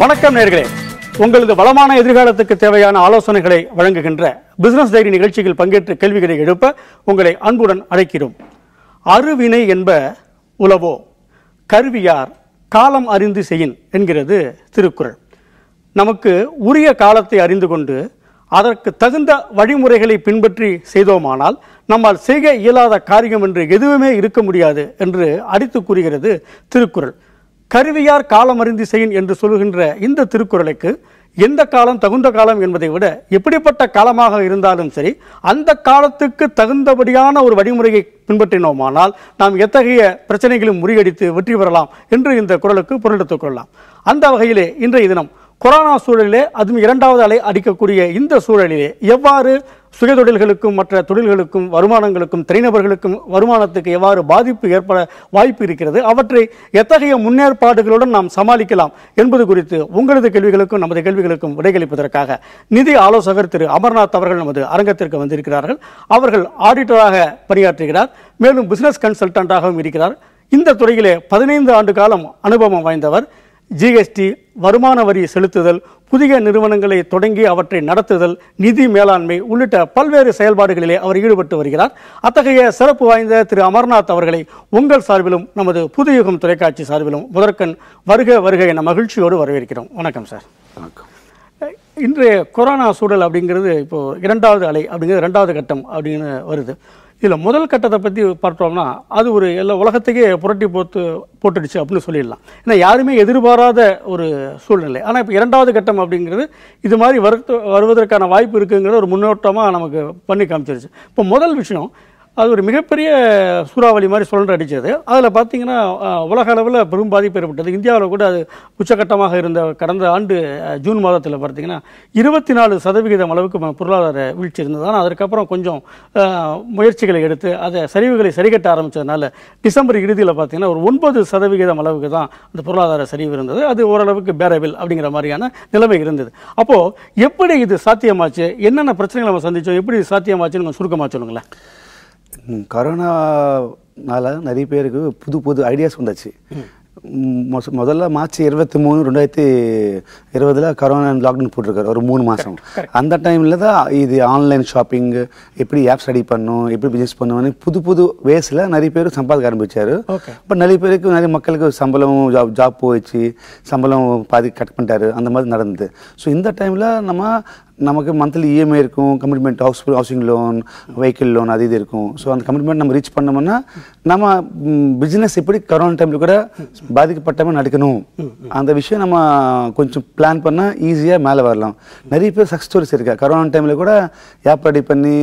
வணக்கம் நேர்களே உங்களது வளமான எதிர்காலத்துக்கு தேவையான ஆலோசனைகளை வழங்குகின்ற பிசினஸ் டைரி நிகழ்ச்சியில் பங்கேற்று கேள்விகளை எழுப்ப உங்களை அன்புடன் அழைக்கிறோம் அருவினை என்ப உலவோ கருவியார் காலம் அறிந்து செய்யின் என்கிறது திருக்குறள் நமக்கு உரிய காலத்தை அறிந்து கொண்டு அதற்கு தகுந்த வழிமுறைகளை பின்பற்றி செய்தோமானால் நம்மால் செய்ய இயலாத காரியம் என்று எதுவுமே இருக்க முடியாது என்று அடித்து கூறுகிறது திருக்குறள் கருவியார் காலம் அறிந்து செய்யின் என்று சொல்கின்ற இந்த திருக்குறளுக்கு எந்த காலம் தகுந்த காலம் என்பதை விட எப்படிப்பட்ட காலமாக இருந்தாலும் சரி அந்த காலத்துக்கு தகுந்தபடியான ஒரு வழிமுறையை பின்பற்றினோமானால் நாம் எத்தகைய பிரச்சனைகளையும் முறியடித்து வெற்றி பெறலாம் என்று இந்த குறளுக்கு பொருளெடுத்துக் கொள்ளலாம் அந்த வகையிலே இன்றைய தினம் கொரோனா சூழலிலே அதுவும் இரண்டாவது அலை அடிக்கக்கூடிய இந்த சூழலிலே எவ்வாறு சுயதொழில்களுக்கும் மற்ற தொழில்களுக்கும் வருமானங்களுக்கும் தனிநபர்களுக்கும் வருமானத்துக்கு எவ்வாறு பாதிப்பு ஏற்பட வாய்ப்பு இருக்கிறது அவற்றை எத்தகைய முன்னேற்பாடுகளுடன் நாம் சமாளிக்கலாம் என்பது குறித்து உங்களது கேள்விகளுக்கும் நமது கேள்விகளுக்கும் விடையளிப்பதற்காக நிதி ஆலோசகர் திரு அமர்நாத் அவர்கள் நமது அரங்கத்திற்கு வந்திருக்கிறார்கள் அவர்கள் ஆடிட்டராக பணியாற்றுகிறார் மேலும் பிசினஸ் கன்சல்டன்டாகவும் இருக்கிறார் இந்த துறையிலே பதினைந்து ஆண்டு காலம் அனுபவம் வாய்ந்தவர் ஜிஎஸ்டி வருமான வரி செலுத்துதல் புதிய நிறுவனங்களை தொடங்கி அவற்றை நடத்துதல் நிதி மேலாண்மை உள்ளிட்ட பல்வேறு செயல்பாடுகளிலே அவர் ஈடுபட்டு வருகிறார் அத்தகைய சிறப்பு வாய்ந்த திரு அமர்நாத் அவர்களை உங்கள் சார்பிலும் நமது புதுயுகம் தொலைக்காட்சி சார்பிலும் முதற்கண் வருக வருக என மகிழ்ச்சியோடு வரவேற்கிறோம் வணக்கம் சார் வணக்கம் இன்றைய கொரோனா சூழல் அப்படிங்கிறது இப்போ இரண்டாவது அலை அப்படிங்கிறது இரண்டாவது கட்டம் அப்படின்னு வருது இதில் முதல் கட்டத்தை பற்றி பார்த்தோம்னா அது ஒரு எல்லா உலகத்தையே புரட்டி போட்டு போட்டுடுச்சு அப்படின்னு சொல்லிடலாம் ஏன்னா யாருமே எதிர்பாராத ஒரு சூழ்நிலை ஆனால் இப்போ இரண்டாவது கட்டம் அப்படிங்கிறது இது மாதிரி வரு வருவதற்கான வாய்ப்பு இருக்குங்கிறது ஒரு முன்னோட்டமாக நமக்கு பண்ணி காமிச்சிருச்சு இப்போ முதல் விஷயம் அது ஒரு மிகப்பெரிய சூறாவளி மாதிரி சுழன்று அடித்தது அதில் பார்த்தீங்கன்னா அஹ், உலக அளவில் பெரும் பாதிப்பு ஏற்பட்டது இந்தியாவில் கூட அது உச்சகட்டமாக இருந்த கடந்த ஆண்டு அஹ், ஜூன் மாதத்தில் பார்த்தீங்கன்னா இருபத்தி நாலு சதவிகிதம் அளவுக்கு ம- பொருளாதார வீழ்ச்சி இருந்தது ஆனால் அதற்கப்புறம் கொஞ்சம் அஹ், முயற்சிகளை எடுத்து அதை சரிவுகளை சரிகட்ட ஆரம்பித்ததுனால டிசம்பர் இறுதியில் பார்த்தீங்கன்னா ஒரு ஒன்பது சதவிகிதம் அளவுக்கு தான் அந்த பொருளாதார சரிவு இருந்தது அது ஓரளவுக்கு பேரபிள் அப்படிங்கிற மாதிரியான நிலைமை இருந்தது அப்போது எப்படி இது சாத்தியமாச்சு என்னென்ன பிரச்சனைகளை நம்ம சந்திச்சோம் எப்படி இது சாத்தியமாச்சுன்னு கொஞ்சம் சுருக்கமாக சொல்லுங்களேன் ம், கொரோனானால நிறைய பேருக்கு புது புது ஐடியாஸ் வந்தாச்சு ம், மொச- முதல்ல மார்ச் இருபத்தி மூணு ரெண்டாயிரத்தி இருபதுல கொரோனா லாக்டவுன் போட்டிருக்காரு ஒரு மூணு மாதம் அந்த டைமில் தான் இது ஆன்லைன் ஷாப்பிங் எப்படி ஆப் ஸ்டடி பண்ணும் எப்படி பிஸ்னஸ் பண்ணுவோம்னு புது புது வேஸில் நிறைய பேர் சம்பாதிக்க ஆரம்பிச்சாரு ஓகே பட் நிறைய பேருக்கு நிறைய மக்களுக்கு சம்பளம் ஜாப் ஜாப் போயிடுச்சு சம்பளம் பாதி கட் பண்ணிட்டாரு அந்த மாதிரி நடந்தது ஸோ இந்த டைமில் நம்ம நமக்கு மந்த்லி இஎம்ஐ இருக்கும் commitment house housing loan vehicle loan அது இது இருக்கும் ஸோ அந்த கமிட்மெண்ட் நம்ம ரீச் பண்ணோம்னா நம்ம பிஸ்னஸ் எப்படி கரோனா டைமில் கூட பாதிக்கப்பட்டவங்க நடக்கணும் அந்த விஷயம் நம்ம கொஞ்சம் பிளான் பண்ணால் ஈஸியாக மேலே வரலாம் நிறைய பேர் சக்ஸஸ் ஸ்டோரிஸ் இருக்கா கரோனா டைமில் கூட ஆப் ரெடி பண்ணி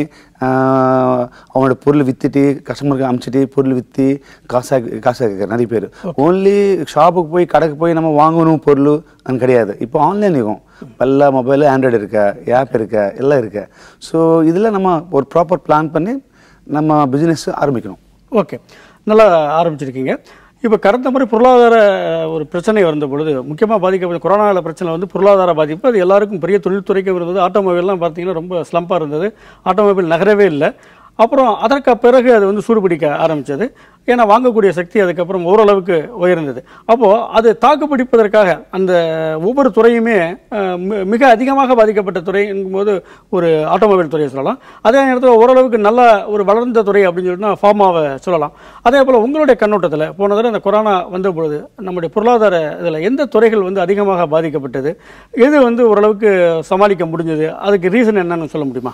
ஆஹ், அவனோட பொருள் வித்துட்டு கஸ்டமருக்கு அமுச்சிட்டு பொருள் விற்று காசாக காசாக கேட்குற நிறைய பேர் ஓன்லி ஷாப்புக்கு போய் கடைக்கு போய் நம்ம வாங்கணும் பொருள் அது கிடையாது இப்போ ஆன்லைன் இருக்கும் எல்லா மொபைலும் ஆண்ட்ராய்டு இருக்கா ஆப் இருக்கா எல்லாம் இருக்கா ஸோ இதில் நம்ம ஒரு ப்ராப்பர் பிளான் பண்ணி நம்ம பிஸ்னஸ் ஆரம்பிக்கணும் ஓகே நல்லா ஆரம்பிச்சிருக்கீங்க இப்போ கடந்த முறை பொருளாதார ஒரு பிரச்சனை வந்த பொழுது முக்கியமாக பாதிக்கப்பட்ட கொரோனாவில் பிரச்சனை வந்து பொருளாதார பாதிப்பு அது எல்லாருக்கும் பெரிய தொழில்துறைக்கும் இருந்தது ஆட்டோமொபைல்லாம் பார்த்தீங்கன்னா ரொம்ப ஸ்லம்பாக இருந்தது ஆட்டோமொபைல் நகரவே இல்லை அப்புறம் அதற்கு பிறகு அது வந்து சூடுபிடிக்க ஆரம்பிச்சது ஏன்னா வாங்கக்கூடிய சக்தி அதுக்கப்புறம் ஓரளவுக்கு உயர்ந்தது அப்போது அது தாக்குப்பிடிப்பதற்காக அந்த ஒவ்வொரு துறையுமே அஹ், மி- மிக அதிகமாக பாதிக்கப்பட்ட துறை என்பது ஒரு ஆட்டோமொபைல் துறையை சொல்லலாம் அதே நேரத்தில் ஓரளவுக்கு நல்ல ஒரு வளர்ந்த துறை அப்படின்னு சொன்னா ஃபார்மாவை சொல்லலாம் அதே போல் உங்களுடைய கண்ணோட்டத்தில் போன தடவை இந்த கொரோனா வந்த பொழுது நம்முடைய பொருளாதார இதில் எந்த துறைகள் வந்து அதிகமாக பாதிக்கப்பட்டது எது வந்து ஓரளவுக்கு சமாளிக்க முடிஞ்சது அதுக்கு ரீசன் என்னன்னு சொல்ல முடியுமா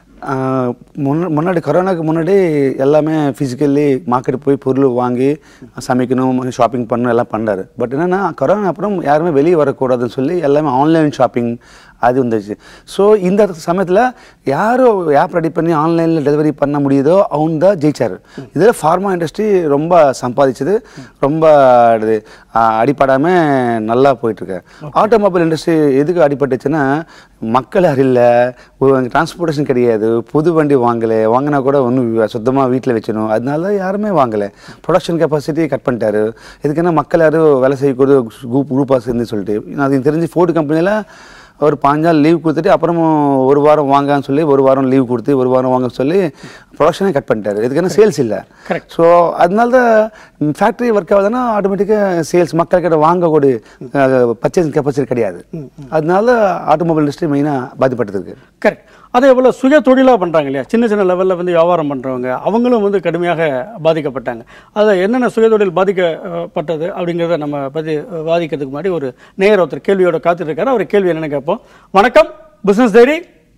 ஆஹ் முன்ன முன்னாடி கொரோனாக்கு முன்னாடி எல்லாமே ஃபிசிக்கலி மார்க்கெட் போய் பொருள் வாங்கி சமைக்கணும் ஷாப்பிங் பண்ணணும் எல்லாம் பண்ணாரு பட் என்னன்னா கொரோனா அப்புறம் யாருமே வெளியே வரக்கூடாதுன்னு சொல்லி எல்லாமே ஆன்லைன் ஷாப்பிங் அது வந்துச்சு ஸோ இந்த சமயத்தில் யாரோ ஆப் ரெடி பண்ணி ஆன்லைனில் டெலிவரி பண்ண முடியுதோ அவங்க தான் ஜெயிச்சார் இதில் ஃபார்மா இண்டஸ்ட்ரி ரொம்ப சம்பாதிச்சது ரொம்ப இது, ஆஹ், அடிபடாம நல்லா போயிட்டுருக்கு ஆட்டோமொபைல் இண்டஸ்ட்ரி எதுக்கு அடிபட்டுச்சுன்னா மக்கள் அறியில்ல டிரான்ஸ்போர்ட்டேஷன் கிடையாது புது வண்டி வாங்கலை வாங்கினா கூட ஒன்றும் சுத்தமாக வீட்டில் வச்சிடணும் அதனால யாருமே வாங்கலை ப்ரொடக்ஷன் கெப்பாசிட்டி கட் பண்ணிட்டாரு இதுக்குன்னா மக்கள் யாரும் வேலை செய்யக்கூடாது குரூப் குரூப்பாக சேர்ந்து சொல்லிட்டு அது எனக்கு தெரிஞ்சு ஃபோர்டு கம்பெனியில் ஒரு பாஞ்சு நாள் லீவ் கொடுத்துட்டு அப்புறம் ஒரு வாரம் வாங்கன்னு சொல்லி ஒரு வாரம் லீவ் கொடுத்து ஒரு வாரம் வாங்க சொல்லி ப்ரொடக்ஷனே கட் பண்ணிட்டாரு இதுக்கான சேல்ஸ் இல்லை Correct. ஸோ அதனால தான் ஃபேக்ட்ரி ஒர்க் ஆகுதுன்னா ஆட்டோமேட்டிக்காக சேல்ஸ் மக்கள்கிட்ட வாங்கக்கூடிய பர்ச்சேசிங் கெப்பாசிட்டி கிடையாது அதனால ஆட்டோமொபைல் இண்டஸ்ட்ரி மெயினாக பாதிப்பட்டிருக்கு கரெக்ட் அதே போல் சுய தொழிலாக பண்ணுறாங்க இல்லையா சின்ன சின்ன லெவலில் வந்து வியாபாரம் பண்ணுறவங்க அவங்களும் வந்து கடுமையாக பாதிக்கப்பட்டாங்க அது என்னென்ன சுயதொழில் பாதிக்கப்பட்டது அப்படிங்கிறத நம்ம பற்றி வாதிக்கிறதுக்கு முன்னாடி ஒரு நேயர் ஒருத்தர் கேள்வியோட காத்துட்டு இருக்காரு அவர் கேள்வி என்னன்னு கேட்போம் வணக்கம் பிஸ்னஸ் டைரி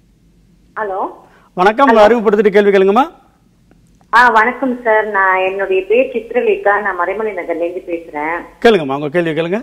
ஹலோ வணக்கம் உங்களை அறிமுகப்படுத்திட்டு கேள்வி கேளுங்கம்மா ஆ வணக்கம் சார் நான் என்னுடைய பேர் சித்ரலேகா நான் மறைமலை நகர்ல இருந்து பேசுறேன் கேளுங்கம்மா உங்கள் கேள்வி கேளுங்க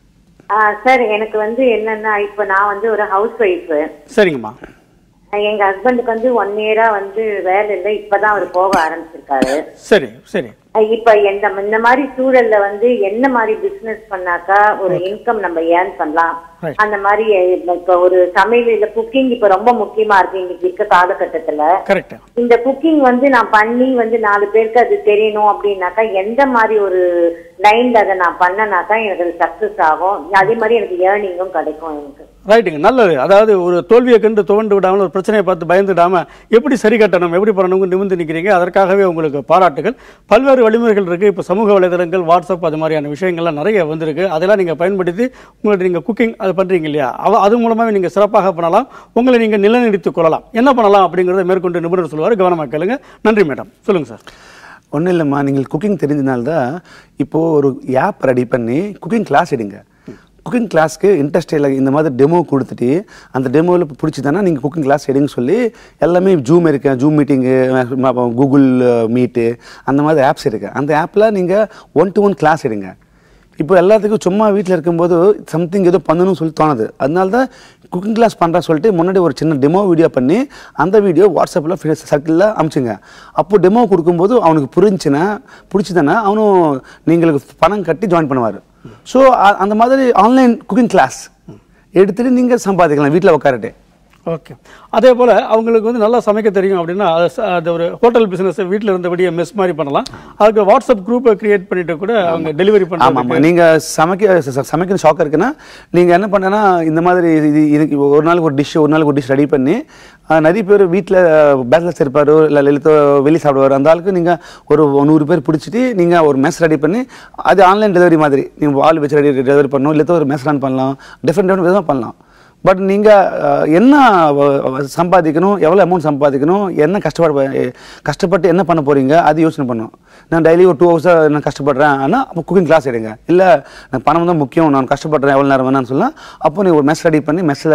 ஆ, சார் எனக்கு வந்து என்னன்னா இப்ப நான் வந்து ஒரு ஹவுஸ் ஒய்ஃப் சரிங்கம்மா எங்க ஹஸ்பண்டுக்கு வந்து ஒன் இயரா வந்து வேலை இல்லை இப்பதான் அவர் போக ஆரம்பிச்சிருக்காரு சரி சரி அஹ் இப்ப இந்த இந்த மாதிரி சூழல்ல வந்து என்ன மாதிரி பிசினஸ் பண்ணாக்கா ஒரு இன்கம் நம்ம ஏர்ன் பண்ணலாம் Right. அந்த மாதிரி அஹ், இப்ப ஒரு சமையல் இல்ல குக்கிங் இப்ப ரொம்ப முக்கியமா இருக்கு இன்னைக்கு இருக்க காலகட்டத்துல கரெக்ட் இந்த குக்கிங் வந்து நான் பண்ணி வந்து நாலு பேருக்கு அது தெரியணும் அப்படின்னாக்கா எந்த மாதிரி ஒரு லைன்ல அதை நான் பண்ணனாக்கா எனக்கு அது சக்சஸ் ஆகும் அதே மாதிரி எனக்கு ஏர்னிங்கும் கிடைக்கும் எனக்கு ரைட்டுங்க நல்லது அதாவது ஒரு தோல்வியை கண்டு துவண்டு விடாமல் ஒரு பிரச்சனையை பார்த்து பயந்துடாம எப்படி சரி கட்டணும் எப்படி பண்ணணும்னு நிமிர்ந்து நிற்கிறீங்க அதற்காகவே உங்களுக்கு பாராட்டுகள் பல்வேறு வழிமுறைகள் இருக்கு இப்போ சமூக வலைதளங்கள் வாட்ஸ்அப் அது மாதிரியான விஷயங்கள்லாம் நிறைய வந்திருக்கு அதெல்லாம் நீங்க பயன்படுத்தி உங்களுடைய நீங்க குக்கிங் அது பண்றீங்க இல்லையா அவ அது மூலமாவே நீங்க சிறப்பாக பண்ணலாம் உங்களை நீங்க நிலைநிறுத்திக் கொள்ளலாம் என்ன பண்ணலாம் அப்படிங்கிறத மேற்கொண்டு நிபுணர் சொல்லுவார் கவனமாக கேளுங்க நன்றி மேடம் சொல்லுங்க சார் ஒன்றும் இல்லைம்மா நீங்கள் குக்கிங் தெரிஞ்சனால தான் இப்போது ஒரு ஆப் ரெடி பண்ணி குக்கிங் கிளாஸ் எடுங்க குக்கிங் கிளாஸ்க்கு இன்ட்ரெஸ்ட் இல்லை இந்த மாதிரி டெமோ கொடுத்துட்டு அந்த டெமோவில் பிடிச்சிதானா நீங்கள் குக்கிங் கிளாஸ் எடுங்க சொல்லி எல்லாமே ஜூம் இருக்கு ஜூம் மீட்டிங்கு கூகுள் மீட்டு அந்த மாதிரி ஆப்ஸ் இருக்கு அந்த ஆப்பில் நீங்கள் ஒன் டு ஒன் கிளாஸ் எடுங்க இப்போ எல்லாத்துக்கும் சும்மா வீட்டில் இருக்கும்போது சம்திங் ஏதோ பண்ணணும்னு சொல்லி தோணுது அதனால தான் குக்கிங் கிளாஸ் பண்ணுறேன் சொல்லிட்டு முன்னாடி ஒரு சின்ன டெமோ வீடியோ பண்ணி அந்த வீடியோ வாட்ஸ்அப்பில் சர்க்கிளில் அனுப்பிச்சுங்க அப்போ டெமோ கொடுக்கும்போது அவனுக்கு புரிஞ்சுன்னா பிடிச்சதுன்னா அவனும் நீங்களுக்கு பணம் கட்டி ஜாயின் பண்ணுவார் ஸோ அந்த மாதிரி ஆன்லைன் குக்கிங் கிளாஸ் எடுத்துட்டு நீங்கள் சம்பாதிக்கலாம் வீட்டில் உட்காரட்டு ஓகே அதே போல் அவங்களுக்கு வந்து நல்லா சமைக்க தெரியும் அப்படின்னா அது ச- அது ஒரு ஹோட்டல் பிஸ்னஸ் வீட்டில் இருந்தபடியே மெஸ் மாதிரி பண்ணலாம் அதுக்கு வாட்ஸ்அப் குரூப்பை கிரியேட் பண்ணிட்டு கூட அவங்க டெலிவரி ஆமாம் பண்ணுறாங்க ஆமாம் நீங்கள் சமைக்க ச- ச- சமைக்கிற ஷாக் இருக்குன்னா நீங்கள் என்ன பண்ணனா இந்த மாதிரி இது இதுக்கு ஒரு நாளுக்கு ஒரு டிஷ் ஒரு நாளுக்கு ஒரு டிஷ் ரெடி பண்ணி ஆஹ், நிறைய பேர் வீட்டில் பேச்சுலர்ஸ் இருப்பார் இல்லை லலிதோ வெளியே சாப்பிடுவார் அந்த ஆளுக்கு நீங்கள் ஒரு நூறு பேர் பிடிச்சிட்டு நீங்கள் ஒரு மெஸ் ரெடி பண்ணி அது ஆன்லைன் டெலிவரி மாதிரி நீங்கள் ஆள் வச்சு ரெடி டெலிவரி பண்ணணும் இல்லை ஒரு மெஸ் ரன் பண்ணலாம் டிஃப்ரெண்ட் டிஃப்ரெண்ட் விதமாக பண்ணலாம் பட் நீங்கள் என்ன வ- வ- சம்பாதிக்கணும் எவ்வளோ அமௌண்ட் சம்பாதிக்கணும் என்ன கஷ்டப்பட கஷ்டப்பட்டு என்ன பண்ண போகிறீங்க அது யோசனை பண்ணணும் நான் டெய்லி ஒரு டூ ஹவர்ஸாக நான் கஷ்டப்படுறேன் ஆனால் அப்போ குக்கிங் கிளாஸ் எடுங்க இல்லை எனக்கு பணம் தான் முக்கியம் நான் கஷ்டப்படுறேன் எவ்வளோ நேரம் வேணாம்னு சொல்லலாம் அப்போ நீ ஒரு மெஸ் ரெடி பண்ணி மெஸ்ஸில்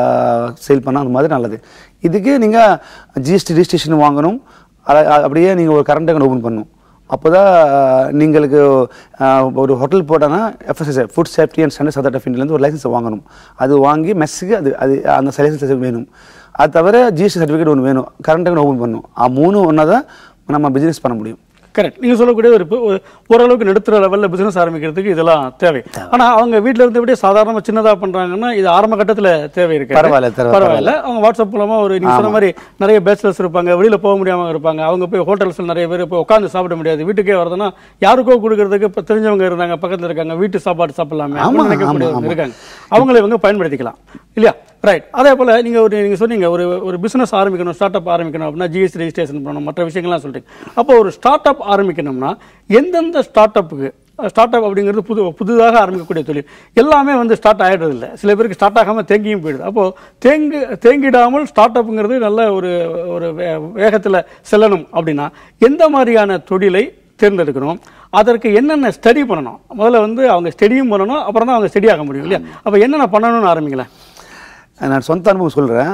சேல் பண்ணால் அந்த மாதிரி நல்லது இதுக்கு நீங்கள் ஜிஎஸ்டி ரிஜிஸ்ட்ரேஷன் வாங்கணும் அத- அ- அப்படியே நீங்கள் ஒரு கரண்ட் அக்கௌண்ட் ஓப்பன் பண்ணணும் அப்போ தான் நீங்களுக்கு அஹ், ஒரு ஹோட்டல் போட்டோன்னா F S S I food safety and standards authority of இந்தியாலேருந்து ஒரு லைசன்ஸ் வாங்கணும் அது வாங்கி மெஸ்ஸுக்கு அது அது அந்த லைசன்ஸ் வேணும் அது தவிர ஜிஎஸ்டி சர்டிஃபிகேட் ஒன்று வேணும் கரண்ட் அக்கௌண்ட் ஓப்பன் பண்ணணும் ஆ மூணு ஒன்றா தான் நம்ம பிஸ்னஸ் பண்ண முடியும் கரெக்ட் நீங்கள் சொல்லக்கூடிய ஒரு இப்போ- ஒரு- ஓரளவுக்கு நடுத்தர லெவலில் பிசினஸ் ஆரம்பிக்கிறதுக்கு இதெல்லாம் தேவை ஆனா அவங்க வீட்டில் இருந்தபடியே சாதாரண சின்னதா பண்றாங்கன்னா இது ஆரம்ப கட்டத்துல தேவை இருக்கு பரவாயில்ல, பரவாயில்ல. பரவாயில்ல அவங்க வாட்ஸ்அப் மூலமா ஒரு நீங்க சொன்ன மாதிரி நிறைய பேச்சுலர்ஸ் இருப்பாங்க வெளியில போக முடியாம இருப்பாங்க அவங்க போய் ஹோட்டல்ஸ்ல நிறைய பேர் போய் உட்காந்து சாப்பிட முடியாது வீட்டுக்கே வரதுன்னா யாருக்கோ கொடுக்கறதுக்கு இப்ப தெரிஞ்சவங்க இருந்தாங்க பக்கத்துல இருக்காங்க வீட்டு சாப்பாடு சாப்பிடலாமே ஆமா, அப்படின்னு நினைக்கக்கூடியவங்க ஆமா, இருக்காங்க அவங்களை இவங்க பயன்படுத்திக்கலாம் இல்லையா ரைட் அதே போல நீங்க ஒரு நீங்க சொன்னீங்க ஒரு ஒரு பிசினஸ் ஆரம்பிக்கணும் ஸ்டார்ட் அப் ஆரம்பிக்கணும் அப்படின்னா ஜிஎஸ்டி ரெஜிஸ்ட்ரேஷன் பண்ணணும் மற்ற விஷயங்கள்லாம் சொல்றீங்க அப்போ ஒரு ஸ்டார்ட் அப் ஆரம்பிக்கணும்னா எந்தெந்த ஸ்டார்ட் அப்புக்கு ஸ்டார்ட் அப் அப்படிங்கிறது புது புதுதாக ஆரம்பிக்கக்கூடிய தொழில் எல்லாமே வந்து ஸ்டார்ட் ஆகிடுறது இல்லை சில பேருக்கு ஸ்டார்ட் ஆகாமல் தேங்கியும் போயிடுது அப்போது தேங்கு தேங்கிடாமல் ஸ்டார்ட் அப்புங்கிறது நல்ல ஒரு ஒரு வேகத்தில் செல்லணும் அப்படின்னா எந்த மாதிரியான தொழிலை தேர்ந்தெடுக்கணும் அதற்கு என்னென்ன ஸ்டடி பண்ணணும் முதல்ல வந்து அவங்க ஸ்டடியும் பண்ணணும் அப்புறம் தான் அவங்க ஸ்டடி ஆக முடியும் இல்லையா அப்போ என்னென்ன பண்ணணும்னு ஆரம்பிங்களேன் நான் சொந்த அனுபவம் சொல்கிறேன்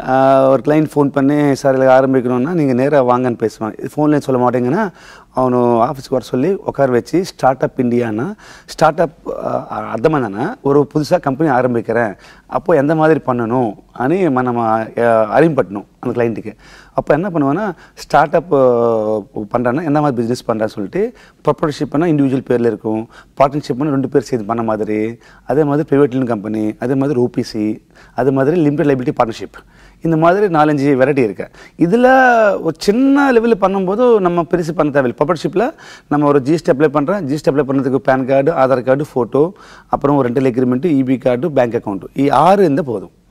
ஒரு கிளைண்ட் ஃபோன் பண்ணி சார் இதில் ஆரம்பிக்கணும்னா நீங்கள் நேராக வாங்கன்னு பேசுவேன் ஃபோன்லேயும் சொல்ல மாட்டீங்கன்னா அவனு ஆஃபீஸ்க்கு வர சொல்லி உட்கார வச்சு ஸ்டார்ட் அப் இந்தியானா ஸ்டார்ட் அப் அர்த்தம் என்னன்னா ஒரு புதுசாக கம்பெனி ஆரம்பிக்கிறேன் அப்போ எந்த மாதிரி பண்ணணும் అని நம்ம அறிமுகப்பட்டணும் அந்த கிளைண்ட்டுக்கு அப்போ என்ன பண்ணுவேன்னா ஸ்டார்ட் அப் பண்ணுறேன்னா எந்த மாதிரி பிஸ்னஸ் பண்ணுறேன்னு சொல்லிட்டு ப்ரொப்பரேஷிப்னா இண்டிவிஜுவல் பேரில் இருக்கும் பார்ட்னர்ஷிப்னா ரெண்டு பேர் சேர்ந்து பண்ண மாதிரி அதே மாதிரி ப்ரைவேட் லிமிட் கம்பெனி அதே மாதிரி ஓபிசி அதே மாதிரி லிமிடெட் லைபிலிட்டி பார்ட்னர்ஷிப் இந்த மாதிரி நாலஞ்சு வெரைட்டி இருக்கு இதில் ஒரு சின்ன லெவலில் பண்ணும்போது நம்ம பெருசு பண்ண தேவையில்லை ப்ராப்பர்ஷிப்பில் நம்ம ஒரு ஜிஎஸ்டி அப்ளை பண்ணுறேன் ஜிஎஸ்டி அப்ளை பண்ணுறதுக்கு PAN card Aadhaar card photo அப்புறம் ஒரு rental agreement EB card bank account இ ஆறு இருந்தால் போதும்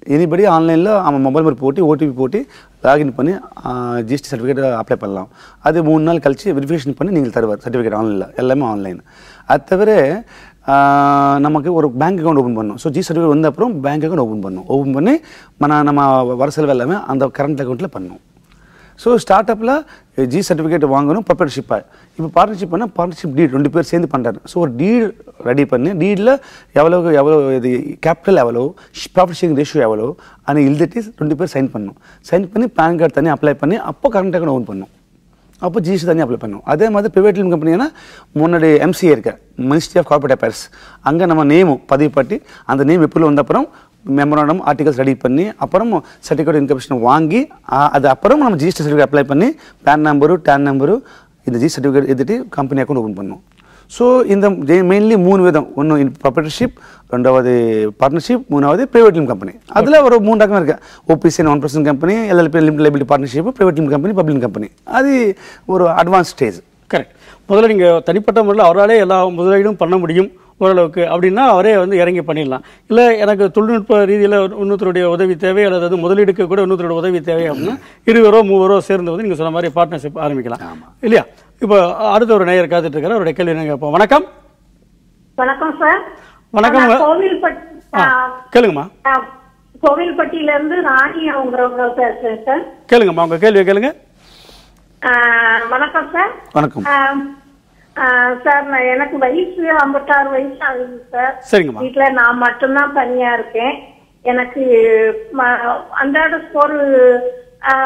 எனிபடி ஆன்லைனில் அவன் மொபைல் நம்பர் போட்டு ஓடிபி போட்டு லாகின் பண்ணி ஜிஎஸ்டி சர்டிஃபிகேட் அப்ளை பண்ணலாம் அது மூணு நாள் கழிச்சு வெரிஃபிகேஷன் பண்ணி நீங்கள் தருவார் சர்டிஃபிகேட் ஆன்லைனில் எல்லாமே ஆன்லைன் அது தவிர ஆஹ், நமக்கு ஒரு பேங்க் அக்கௌண்ட் ஓப்பன் பண்ணணும் ஸோ ஜி சர்டிஃபிகேட் வந்த அப்புறம் பேங்க் அக்கௌண்ட் ஓப்பன் பண்ணணும் ஓப்பன் பண்ணி மன நம்ம வர செலவு எல்லாமே அந்த கரண்ட் அக்கௌண்ட்டில் பண்ணணும் ஸோ ஸ்டார்ட் அப்பில் ஜி சர்டிஃபிகேட் வாங்கணும் ப்ரொப்பரேட்ஷிப்பாக இப்போ பார்ட்னர்ஷிப் பண்ணால் பார்ட்னர்ஷிப் டீட் ரெண்டு பேர் சேர்ந்து பண்ணுறாரு ஸோ ஒரு டீட் ரெடி பண்ணி டீடில் எவ்வளோ எவ்வளோ இது கேபிட்டல் எவ்வளோ ப்ராஃபிட் ஷேரிங் ரேஷியோ எவ்வளோ அதை எழுதிட்டு ரெண்டு பேர் சைன் பண்ணணும் சைன் பண்ணி பேன் கார்டு தனி அப்ளை பண்ணி அப்போ கரண்ட் அக்கௌண்ட் ஓன் பண்ணணும் அப்போ ஜிஎஸ்டி தனியாக அப்ளை பண்ணும் அதே மாதிரி ப்ரைவேட் லிமிட் கம்பெனினா முன்னாடி எம்சிஏ இருக்க மினிஸ்ட்ரி ஆஃப் கார்பரேட் அஃபேர்ஸ் அங்கே நம்ம நேமும் பதிவு பட்டி அந்த நேம் எப்படி வந்த அப்புறம் மெமராண்டம் ஆர்டிகல்ஸ் ரெடி பண்ணி அப்புறம் சர்டிஃபிகேட் இன்கமிஷன் வாங்கி ஆ, அது அப்புறம் நம்ம ஜிஎஸ்டி சர்டிஃபிகேட் அப்ளை பண்ணி பேன் நம்பரு டேன் நம்பரு இந்த ஜி சர்டிஃபிகேட் எடுத்துட்டு கம்பெனி அக்கௌண்ட் ஓப்பன் பண்ணணும் ஸோ இந்த மெயின்லி மூணு விதம் ஒன்று ப்ராப்பர்ட்டிஷிப் ரெண்டாவது பார்ட்னர்ஷிப் மூணாவது ப்ரைவேட் லிம் கம்பெனி அதில் ஒரு மூணு ரகம் இருக்கு O P C one person company L L P limit liability partnership private லிம் கம்பெனி பப்ளிக் கம்பெனி அது ஒரு அட்வான்ஸ் ஸ்டேஜ் கரெக்ட் முதல்ல நீங்கள் தனிப்பட்ட முறையில் அவராலே எல்லா முதலீடும் பண்ண முடியும் ஓரளவுக்கு அப்படின்னா அவரே வந்து இறங்கி பண்ணிடலாம் இல்லை எனக்கு தொழில்நுட்ப ரீதியில் இன்னொருத்தருடைய உதவி தேவை அல்லது வந்து முதலீடுக்கு கூட இன்னொருத்தருடைய உதவி தேவை அப்படின்னா இருவரோ மூவரோ சேர்ந்து வந்து நீங்கள் சொன்ன மாதிரி பார்ட்னர்ஷிப் ஆரம்பிக்கலாம் இல்லையா இப்போ அடுத்த ஒரு நேயர் காத்துட்டு இருக்காரு அவருடைய கேள்வி என்ன கேட்போம் வணக்கம் வணக்கம் சார் வணக்கம். நான் கோவில்பட்டி ஆ கேளுங்கம்மா ஆ, கோவில்பட்டியில இருந்து ராணி அவங்கிறவங்க பேசுறேன் சார் கேளுங்கம்மா உங்கள் கேள்வியை கேளுங்க ஆ, வணக்கம் சார் வணக்கம் ஆ, ஆ, சார் நான் எனக்கு வயசு ஐம்பத்தாறு வயசு ஆகுது சார் சரிங்கம்மா வீட்டுல நான் மட்டும்தான் தனியா இருக்கேன் எனக்கு ம- அன்றாட ஒரு ஆ,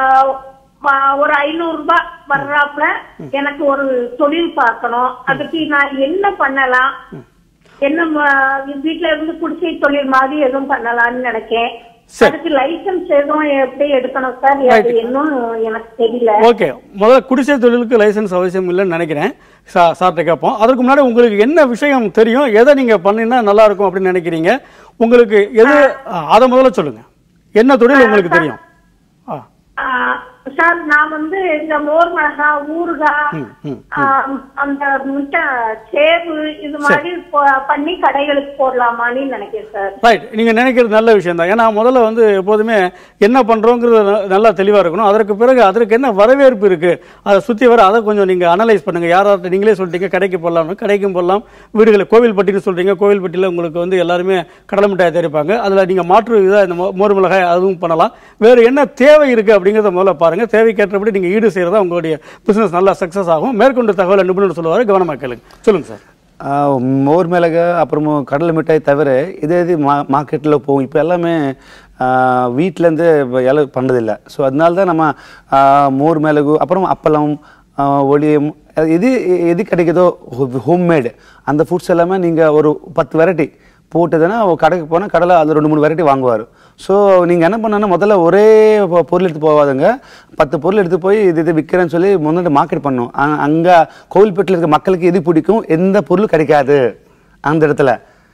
ம- ஒரு ஐநூறு ரூபாய் வர்றாப்புல எனக்கு ஒரு தொழில் பார்க்கணும் அதுக்கு நான் என்ன பண்ணலாம் என்ன ம- வீட்ல இருந்து குடிசை தொழில் மாதிரி எதுவும் பண்ணலாம்னு நினைக்கேன் சரி. அதுக்கு லைசன்ஸ் எதுவும் எப்படி எடுக்கணும் சார் அது இன்னும் எனக்கு தெரியல ஓகே முதல்ல குடிசை தொழிலுக்கு லைசன்ஸ் அவசியம் இல்லைன்னு நினைக்கிறேன் சா சார்கிட்ட கேட்போம் அதுக்கு முன்னாடி உங்களுக்கு என்ன விஷயம் தெரியும் எதை நீங்கள் பண்ணினா நல்லா இருக்கும் அப்படின்னு நினைக்கிறீங்க உங்களுக்கு எது ஆ, அதை முதல்ல சொல்லுங்க என்ன தொழில் உங்களுக்கு தெரியும் ஆ ஆ, சார் நான் வந்து இந்த மோர் மிளகா ஊறுகாய் ம், ம், ஆம், அந்த முட்டை சேவு இது மாதிரி போ- பண்ணி கடைகளுக்கு போடலாமான்னு நினைக்கிறேன் சார் ரைட் நீங்கள் நினைக்கிறது நல்ல விஷயம் தான் ஏன்னா முதல்ல வந்து எப்போதுமே என்ன பண்ணுறோங்கிறது ந- நல்லா தெளிவாக இருக்கணும் அதற்கு பிறகு அதற்கு என்ன வரவேற்பு இருக்குது அதை சுற்றி வர அதை கொஞ்சம் நீங்கள் அனலைஸ் பண்ணுங்கள் யாராவது நீங்களே சொல்லிட்டீங்க கடைக்கு போடலாம்னு கடைக்கும் போடலாம் வீடுகளை கோவில்பட்டின்னு சொல்கிறீங்க கோவில்பட்டியில் உங்களுக்கு வந்து எல்லாருமே கடலை மிட்டாய் தயாரிப்பாங்க அதில் நீங்கள் மாற்று இதாக இந்த மோ- மோர் மிளகாய் அதுவும் பண்ணலாம் வேறு என்ன தேவை இருக்குது அப்படிங்கிறத முதல்ல பாருங்கள் தேவைக்கேற்றபடி நீங்கள் ஈடு செய்கிறதா உங்களுடைய பிஸ்னஸ் நல்லா சக்ஸஸ் ஆகும் மேற்கொண்டு தகவலை நிபுணர் சொல்லுவார் கவனமாக கேளுங்க சொல்லுங்கள் சார் ஆஹ் மோர் மிளகு அப்புறமா கடலை மிட்டாய் தவிர இதே இது மா மார்க்கெட்டில் போகும் இப்போ எல்லாமே வீட்டிலேருந்து இலை பண்ணுறதில்ல ஸோ அதனால தான் நம்ம ஆஹ் மோர் மிளகு அப்புறம் அப்பளம் ஆஹ் ஒளியம் அது எது எது கிடைக்குதோ ஹோம்மேடு அந்த ஃபுட்ஸ் எல்லாமே நீங்கள் ஒரு பத்து வெரைட்டி போட்டதுன்னா ஒரு கடைக்கு போனால் கடையில் அது ரெண்டு மூணு வெரைட்டி வாங்குவார் ஸோ நீங்கள் என்ன பண்ணணும்னா முதல்ல ஒரே பொ- பொருள் எடுத்து போகாதுங்க பத்து பொருள் எடுத்து போய் இது இது விற்கிறேன்னு சொல்லி முன்னாடி மார்க்கெட் பண்ணும் அங்கே கோவில்பேட்டில் இருக்க மக்களுக்கு எது பிடிக்கும் எந்த பொருள் கிடைக்காது அந்த இடத்துல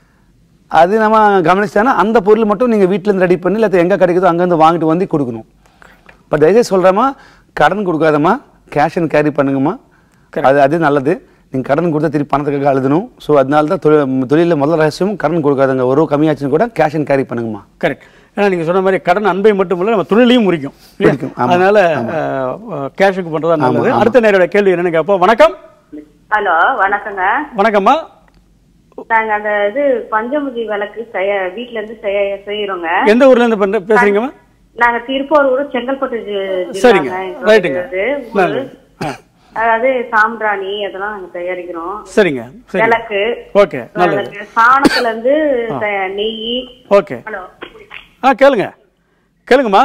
அது நம்ம கவனிச்சோன்னா அந்த பொருள் மட்டும் நீங்கள் வீட்டிலேருந்து ரெடி பண்ணி இல்லை எங்கே கிடைக்குதோ அங்கேருந்து வாங்கிட்டு வந்து கொடுக்கணும் பட் தயவுசெய்து சொல்கிறேம்மா கடன் கொடுக்காதம்மா கேஷ் அண்ட் கேரி பண்ணுங்கம்மா அது அது நல்லது நீங்கள் கடன் கொடுத்தா திருப்பி பணத்துக்காக அழுதணும் ஸோ அதனால தான் தொழில் தொழிலில் முதல் ரகசியம் கடன் கொடுக்காதங்க ஒரு கம்மியாச்சுன்னு கூட கேஷ் அண்ட் கேரி பண்ணுங்கம்மா கரெக்ட் ஏன்னா நீங்க சொன்ன மாதிரி கடன் அன்பை மட்டும் இல்ல நம்ம தொழிலையும் முறிக்கும் இல்லையா? முறிக்கும், ஆமா, அதனால கேஷுக்கு பண்றதா நல்லது அடுத்த நேரோட கேள்வி என்னன்னு கேட்போம் வணக்கம் ஹலோ வணக்கங்க வணக்கம்மா நாங்க அந்த இது பஞ்சமுதி விளக்கு செய்ய வீட்ல இருந்து செய்ய செய்யறோங்க எந்த ஊர்ல இருந்து பண்ற பேசுறீங்கம்மா நாங்க திருப்பூர் ஊர் செங்கல்பட்டு ஜி- சரிங்க ஜில்லாங்க எங்களோட ரைட்டுங்க இது. நல்லது ஆ, அதாவது சாம்பிராணி அதெல்லாம் நாங்க தயாரிக்கிறோம் சரிங்க சரி விளக்கு ஓகே நல்லது விளக்கு, சாணத்துல இருந்து த- நெய் ஓகே ஹலோ ஆ கேளுங்க கேளுங்கம்மா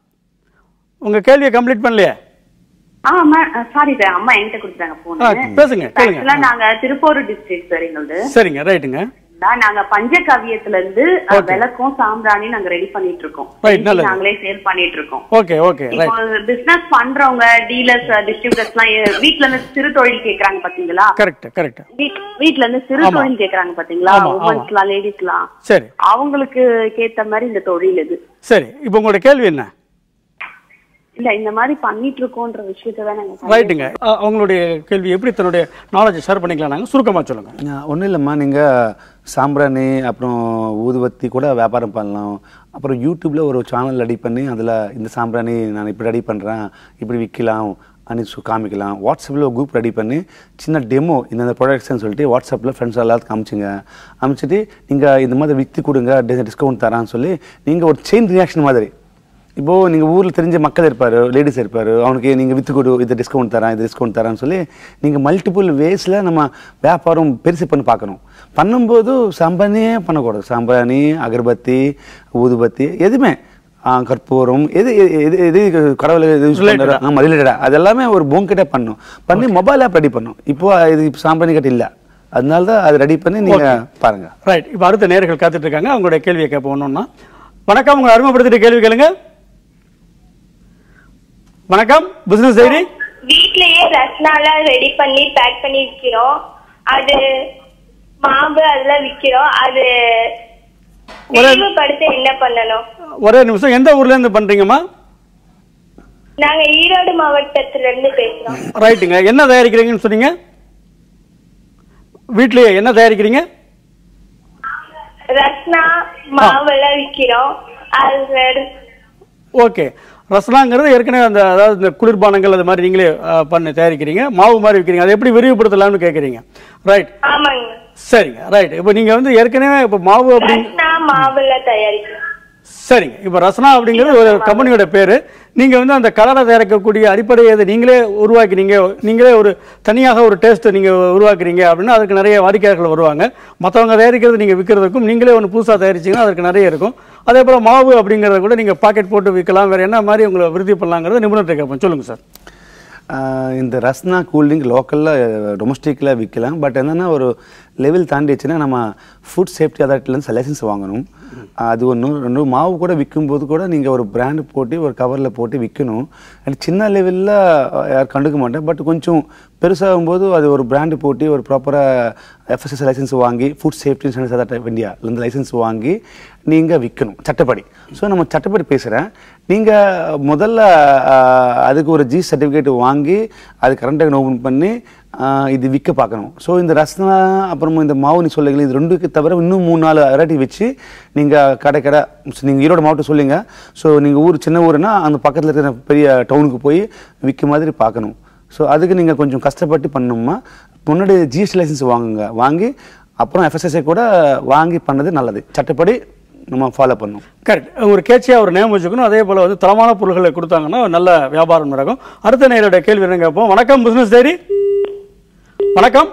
உங்க கேள்வியை கம்ப்ளீட் பண்ணலையே ஆமா சாரி சார் அம்மா என்கிட்ட கொடுத்தாங்க ஆ போன் பேசுங்க கேளுங்க ஆக்சுவலா நாங்க திருப்பூர் டிஸ்ட்ரிக்ட் சார் எங்களது சரிங்க ரைட்டுங்க நாங்க பஞ்சகவியத்துல இருந்து அஹ், விளக்கும் சாம்பிராணி நாங்க ரெடி பண்ணிட்டு இருக்கோம் Right, நல்லது. நாங்களே சேல் பண்ணிட்டு இருக்கோம் ஓகே ஓகே இப்போ ரைட் பிசினஸ் பண்றவங்க டீலர்ஸ் டிஸ்ட்ரிபியூட்டர்ஸ் எல்லாம் எ- வீட்ல இருந்து சிறு தொழில் கேக்குறாங்க பாத்தீங்களா கரெக்ட் கரெக்ட் வீட்- வீட்ல இருந்து சிறு ஆமா. தொழில் கேக்குறாங்க பாத்தீங்களா ஆமா, ஆமா. உமன்ஸ்லாம் லேடிஸ்லாம் சரி அவங்களுக்கு கேத்த மாதிரி இந்த தொழில் இது சரி இப்போ உங்களுடைய கேள்வி என்ன இல்ல இந்த மாதிரி பண்ணிட்டு இருக்கோன்ற விஷயத்தை தான் நாங்க ரைட்டுங்க அ- அவங்களுடைய கேள்வி எப்படி தன்னுடைய நாலேஜை ஷேர் பண்ணிக்கலாம் நாங்கள் சுருக்கமாக சொல்லுங்க ஒன்றும் இல்லைம்மா நீங்கள் சாம்பிராணி அப்புறம் ஊதுவத்தி கூட வியாபாரம் பண்ணலாம் அப்புறம் யூடியூப்பில் ஒரு சேனல் ரெடி பண்ணி அதில் இந்த சாம்பிராணி நான் இப்படி ரெடி பண்ணுறேன் இப்படி விற்கலாம் அனி சு காமிக்கலாம் வாட்ஸ்அப்பில் ஒரு குரூப் ரெடி பண்ணி சின்ன டெமோ இந்த ப்ராடக்ட்ஸ்னு சொல்லிட்டு வாட்ஸ்அப்பில் ஃப்ரெண்ட்ஸ் எல்லாத்துக்கும் அமிச்சுங்க அமிச்சிட்டு நீங்கள் இந்த மாதிரி விற்று கொடுங்க டிஸ்கவுண்ட் தரான்னு சொல்லி நீங்கள் ஒரு செயின் ரியாக்ஷன் மாதிரி இப்போது நீங்கள் ஊரில் தெரிஞ்ச மக்கள் இருப்பார் லேடிஸ் இருப்பார் அவனுக்கு நீங்கள் விற்று கொடு இது டிஸ்கவுண்ட் தரேன் இது டிஸ்கவுண்ட் தரேன்னு சொல்லி நீங்கள் மல்டிபிள் வேஸில் நம்ம வியாபாரம் பெருசு பண்ணி பார்க்கணும் பண்ணும்போது சாம்பிராணியே பண்ணக்கூடாது சாம்பிராணி அகர்பத்தி ஊதுபத்தி எதுவுமே ஆ, கற்பூரம் எது எது எது எது கடவுளை எது யூஸ் பண்ணுறோம் ஆமாம் ரிலேட்டடாக அது எல்லாமே ஒரு போங்கிட்ட பண்ணும் பண்ணி மொபைல் ஆப் ரெடி பண்ணும் இப்போ இது இப்போ சாம்பிராணி கிட்ட இல்லை அதனால தான் அது ரெடி பண்ணி நீங்கள் பாருங்கள் ரைட் இப்போ அடுத்த நேயர்கள் காத்துட்டு இருக்காங்க அவங்களுடைய கேள்வியை கேட்போம் ஒன்றுன்னா வணக்கம் உங்களை அறிமுகப்படுத்திட்டு கேள்வி கேளுங்க வணக்கம் பிசினஸ் டைரி வீட்லயே ரஸ்னாலாம் ரெடி பண்ணி பேக் பண்ணி விக்கிறோம் அது மாவு அதெல்லாம் விக்கிறோம் அது ஒரு- விரிவுபடுத்த என்ன பண்ணணும் ஒரே நிமிஷம் எந்த ஊர்ல இருந்து பண்றீங்கம்மா நாங்க ஈரோடு மாவட்டத்துல இருந்து பேசுறோம் ரைட்டுங்க என்ன தயாரிக்கிறீங்கன்னு சொன்னீங்க வீட்லயே என்ன தயாரிக்கிறீங்க ரஸ்னா மாவெல்லாம் விக்கிறோம் அது ஓகே ரசனாங்கிறது ஏற்கனவே அந்த அதாவது இந்த குளிர்பானங்கள் அது மாதிரி நீங்களே ஆ, பண்ணி தயாரிக்கிறீங்க மாவு மாதிரி விற்கிறீங்க அதை எப்படி விரிவுபடுத்தலாம்னு கேட்குறீங்க ரைட் ஆமாங்க சரிங்க ரைட் இப்போ நீங்கள் வந்து ஏற்கனவே இப்போ மாவு அப்படிங்க ரஸ்னா மாவெல்லாம் தயாரிக்கிறோம் சரிங்க இப்போ ரசனா அப்படிங்கிறது ஒரு கம்பெனியோட பேர் நீங்கள் வந்து அந்த கலரை தயாரிக்கக்கூடிய அடிப்படையை இதை நீங்களே உருவாக்கினீங்க நீங்களே ஒரு தனியாக ஒரு டேஸ்ட்டை நீங்கள் உருவாக்குறீங்க அப்படின்னா அதுக்கு நிறைய வாடிக்கையாளர்கள் வருவாங்க மற்றவங்க தயாரிக்கிறது நீங்கள் விற்கிறதுக்கும் நீங்களே ஒன்று புதுசாக தயாரிச்சீங்கன்னா அதுக்கு நிறைய இருக்கும் அதே போல் மாவு அப்படிங்கிறத கூட நீங்கள் பாக்கெட் போட்டு விற்கலாம் வேறு என்ன மாதிரி உங்களை விருத்தி பண்ணலாங்கிறத நிபுணர்கிட்ட கேட்போம் சொல்லுங்கள் சார் ஆஹ் இந்த ரஸ்னா கூல்ட்ரிங்க் லோக்கலில் டொமஸ்டிக்கில் விற்கலாம் பட் என்னென்னா ஒரு லெவல் தாண்டிடுச்சுன்னா நம்ம ஃபுட் சேஃப்டி அதாரிட்டிலேருந்து லைசன்ஸ் வாங்கணும் அது ஒன்று ரெண்டு மாவு கூட விற்கும்போது கூட நீங்கள் ஒரு பிராண்டு போட்டு ஒரு கவரில் போட்டு விற்கணும் அது சின்ன லெவலில் யாரும் கண்டுக்க மாட்டேன் பட் கொஞ்சம் பெருசாகும்போது அது ஒரு பிராண்டு போட்டு ஒரு ப்ராப்பராக எஃப்எஸ்எஸ் லைசன்ஸ் வாங்கி food safety standards authority of இந்தியாலேருந்து லைசன்ஸ் வாங்கி நீங்கள் விற்கணும் சட்டப்படி ஸோ நம்ம சட்டப்படி பேசுகிறேன் நீங்கள் முதல்ல ஆஹ், அதுக்கு ஒரு ஜி சர்டிஃபிகேட் வாங்கி அது கரண்ட்டாக ஓப்பன் பண்ணி ஆஹ், இது விற்க பார்க்கணும் ஸோ இந்த ரசனா அப்புறமா இந்த மாவு நீ சொல்லுங்கள் இது ரெண்டுக்கு தவிர இன்னும் மூணு நாலு வெரைட்டி வச்சு நீங்கள் கடை கடை நீங்கள் ஈரோடு மாவட்டம் சொல்லுங்க ஸோ நீங்கள் ஊர் சின்ன ஊருன்னா அந்த பக்கத்தில் இருக்கிற பெரிய டவுனுக்கு போய் விற்க மாதிரி பார்க்கணும் ஸோ அதுக்கு நீங்கள் கொஞ்சம் கஷ்டப்பட்டு பண்ணணுமா முன்னாடி ஜிஎஸ்டி லைசன்ஸ் வாங்குங்க வாங்கி அப்புறம் எஃப்எஸ்எஸ்ஐ கூட வாங்கி பண்ணது நல்லது சட்டப்படி நம்ம ஃபாலோ பண்ணணும் கரெக்ட் ஒரு கேட்சியாக ஒரு நேம் வச்சுக்கணும் அதே போல் வந்து தரமான பொருட்களை கொடுத்தாங்கன்னா நல்ல வியாபாரம் நடக்கும் அடுத்த நேரோட கேள்வி என்ன கேட்போம் வணக்கம் பிஸ்னஸ் டைரி வணக்கம்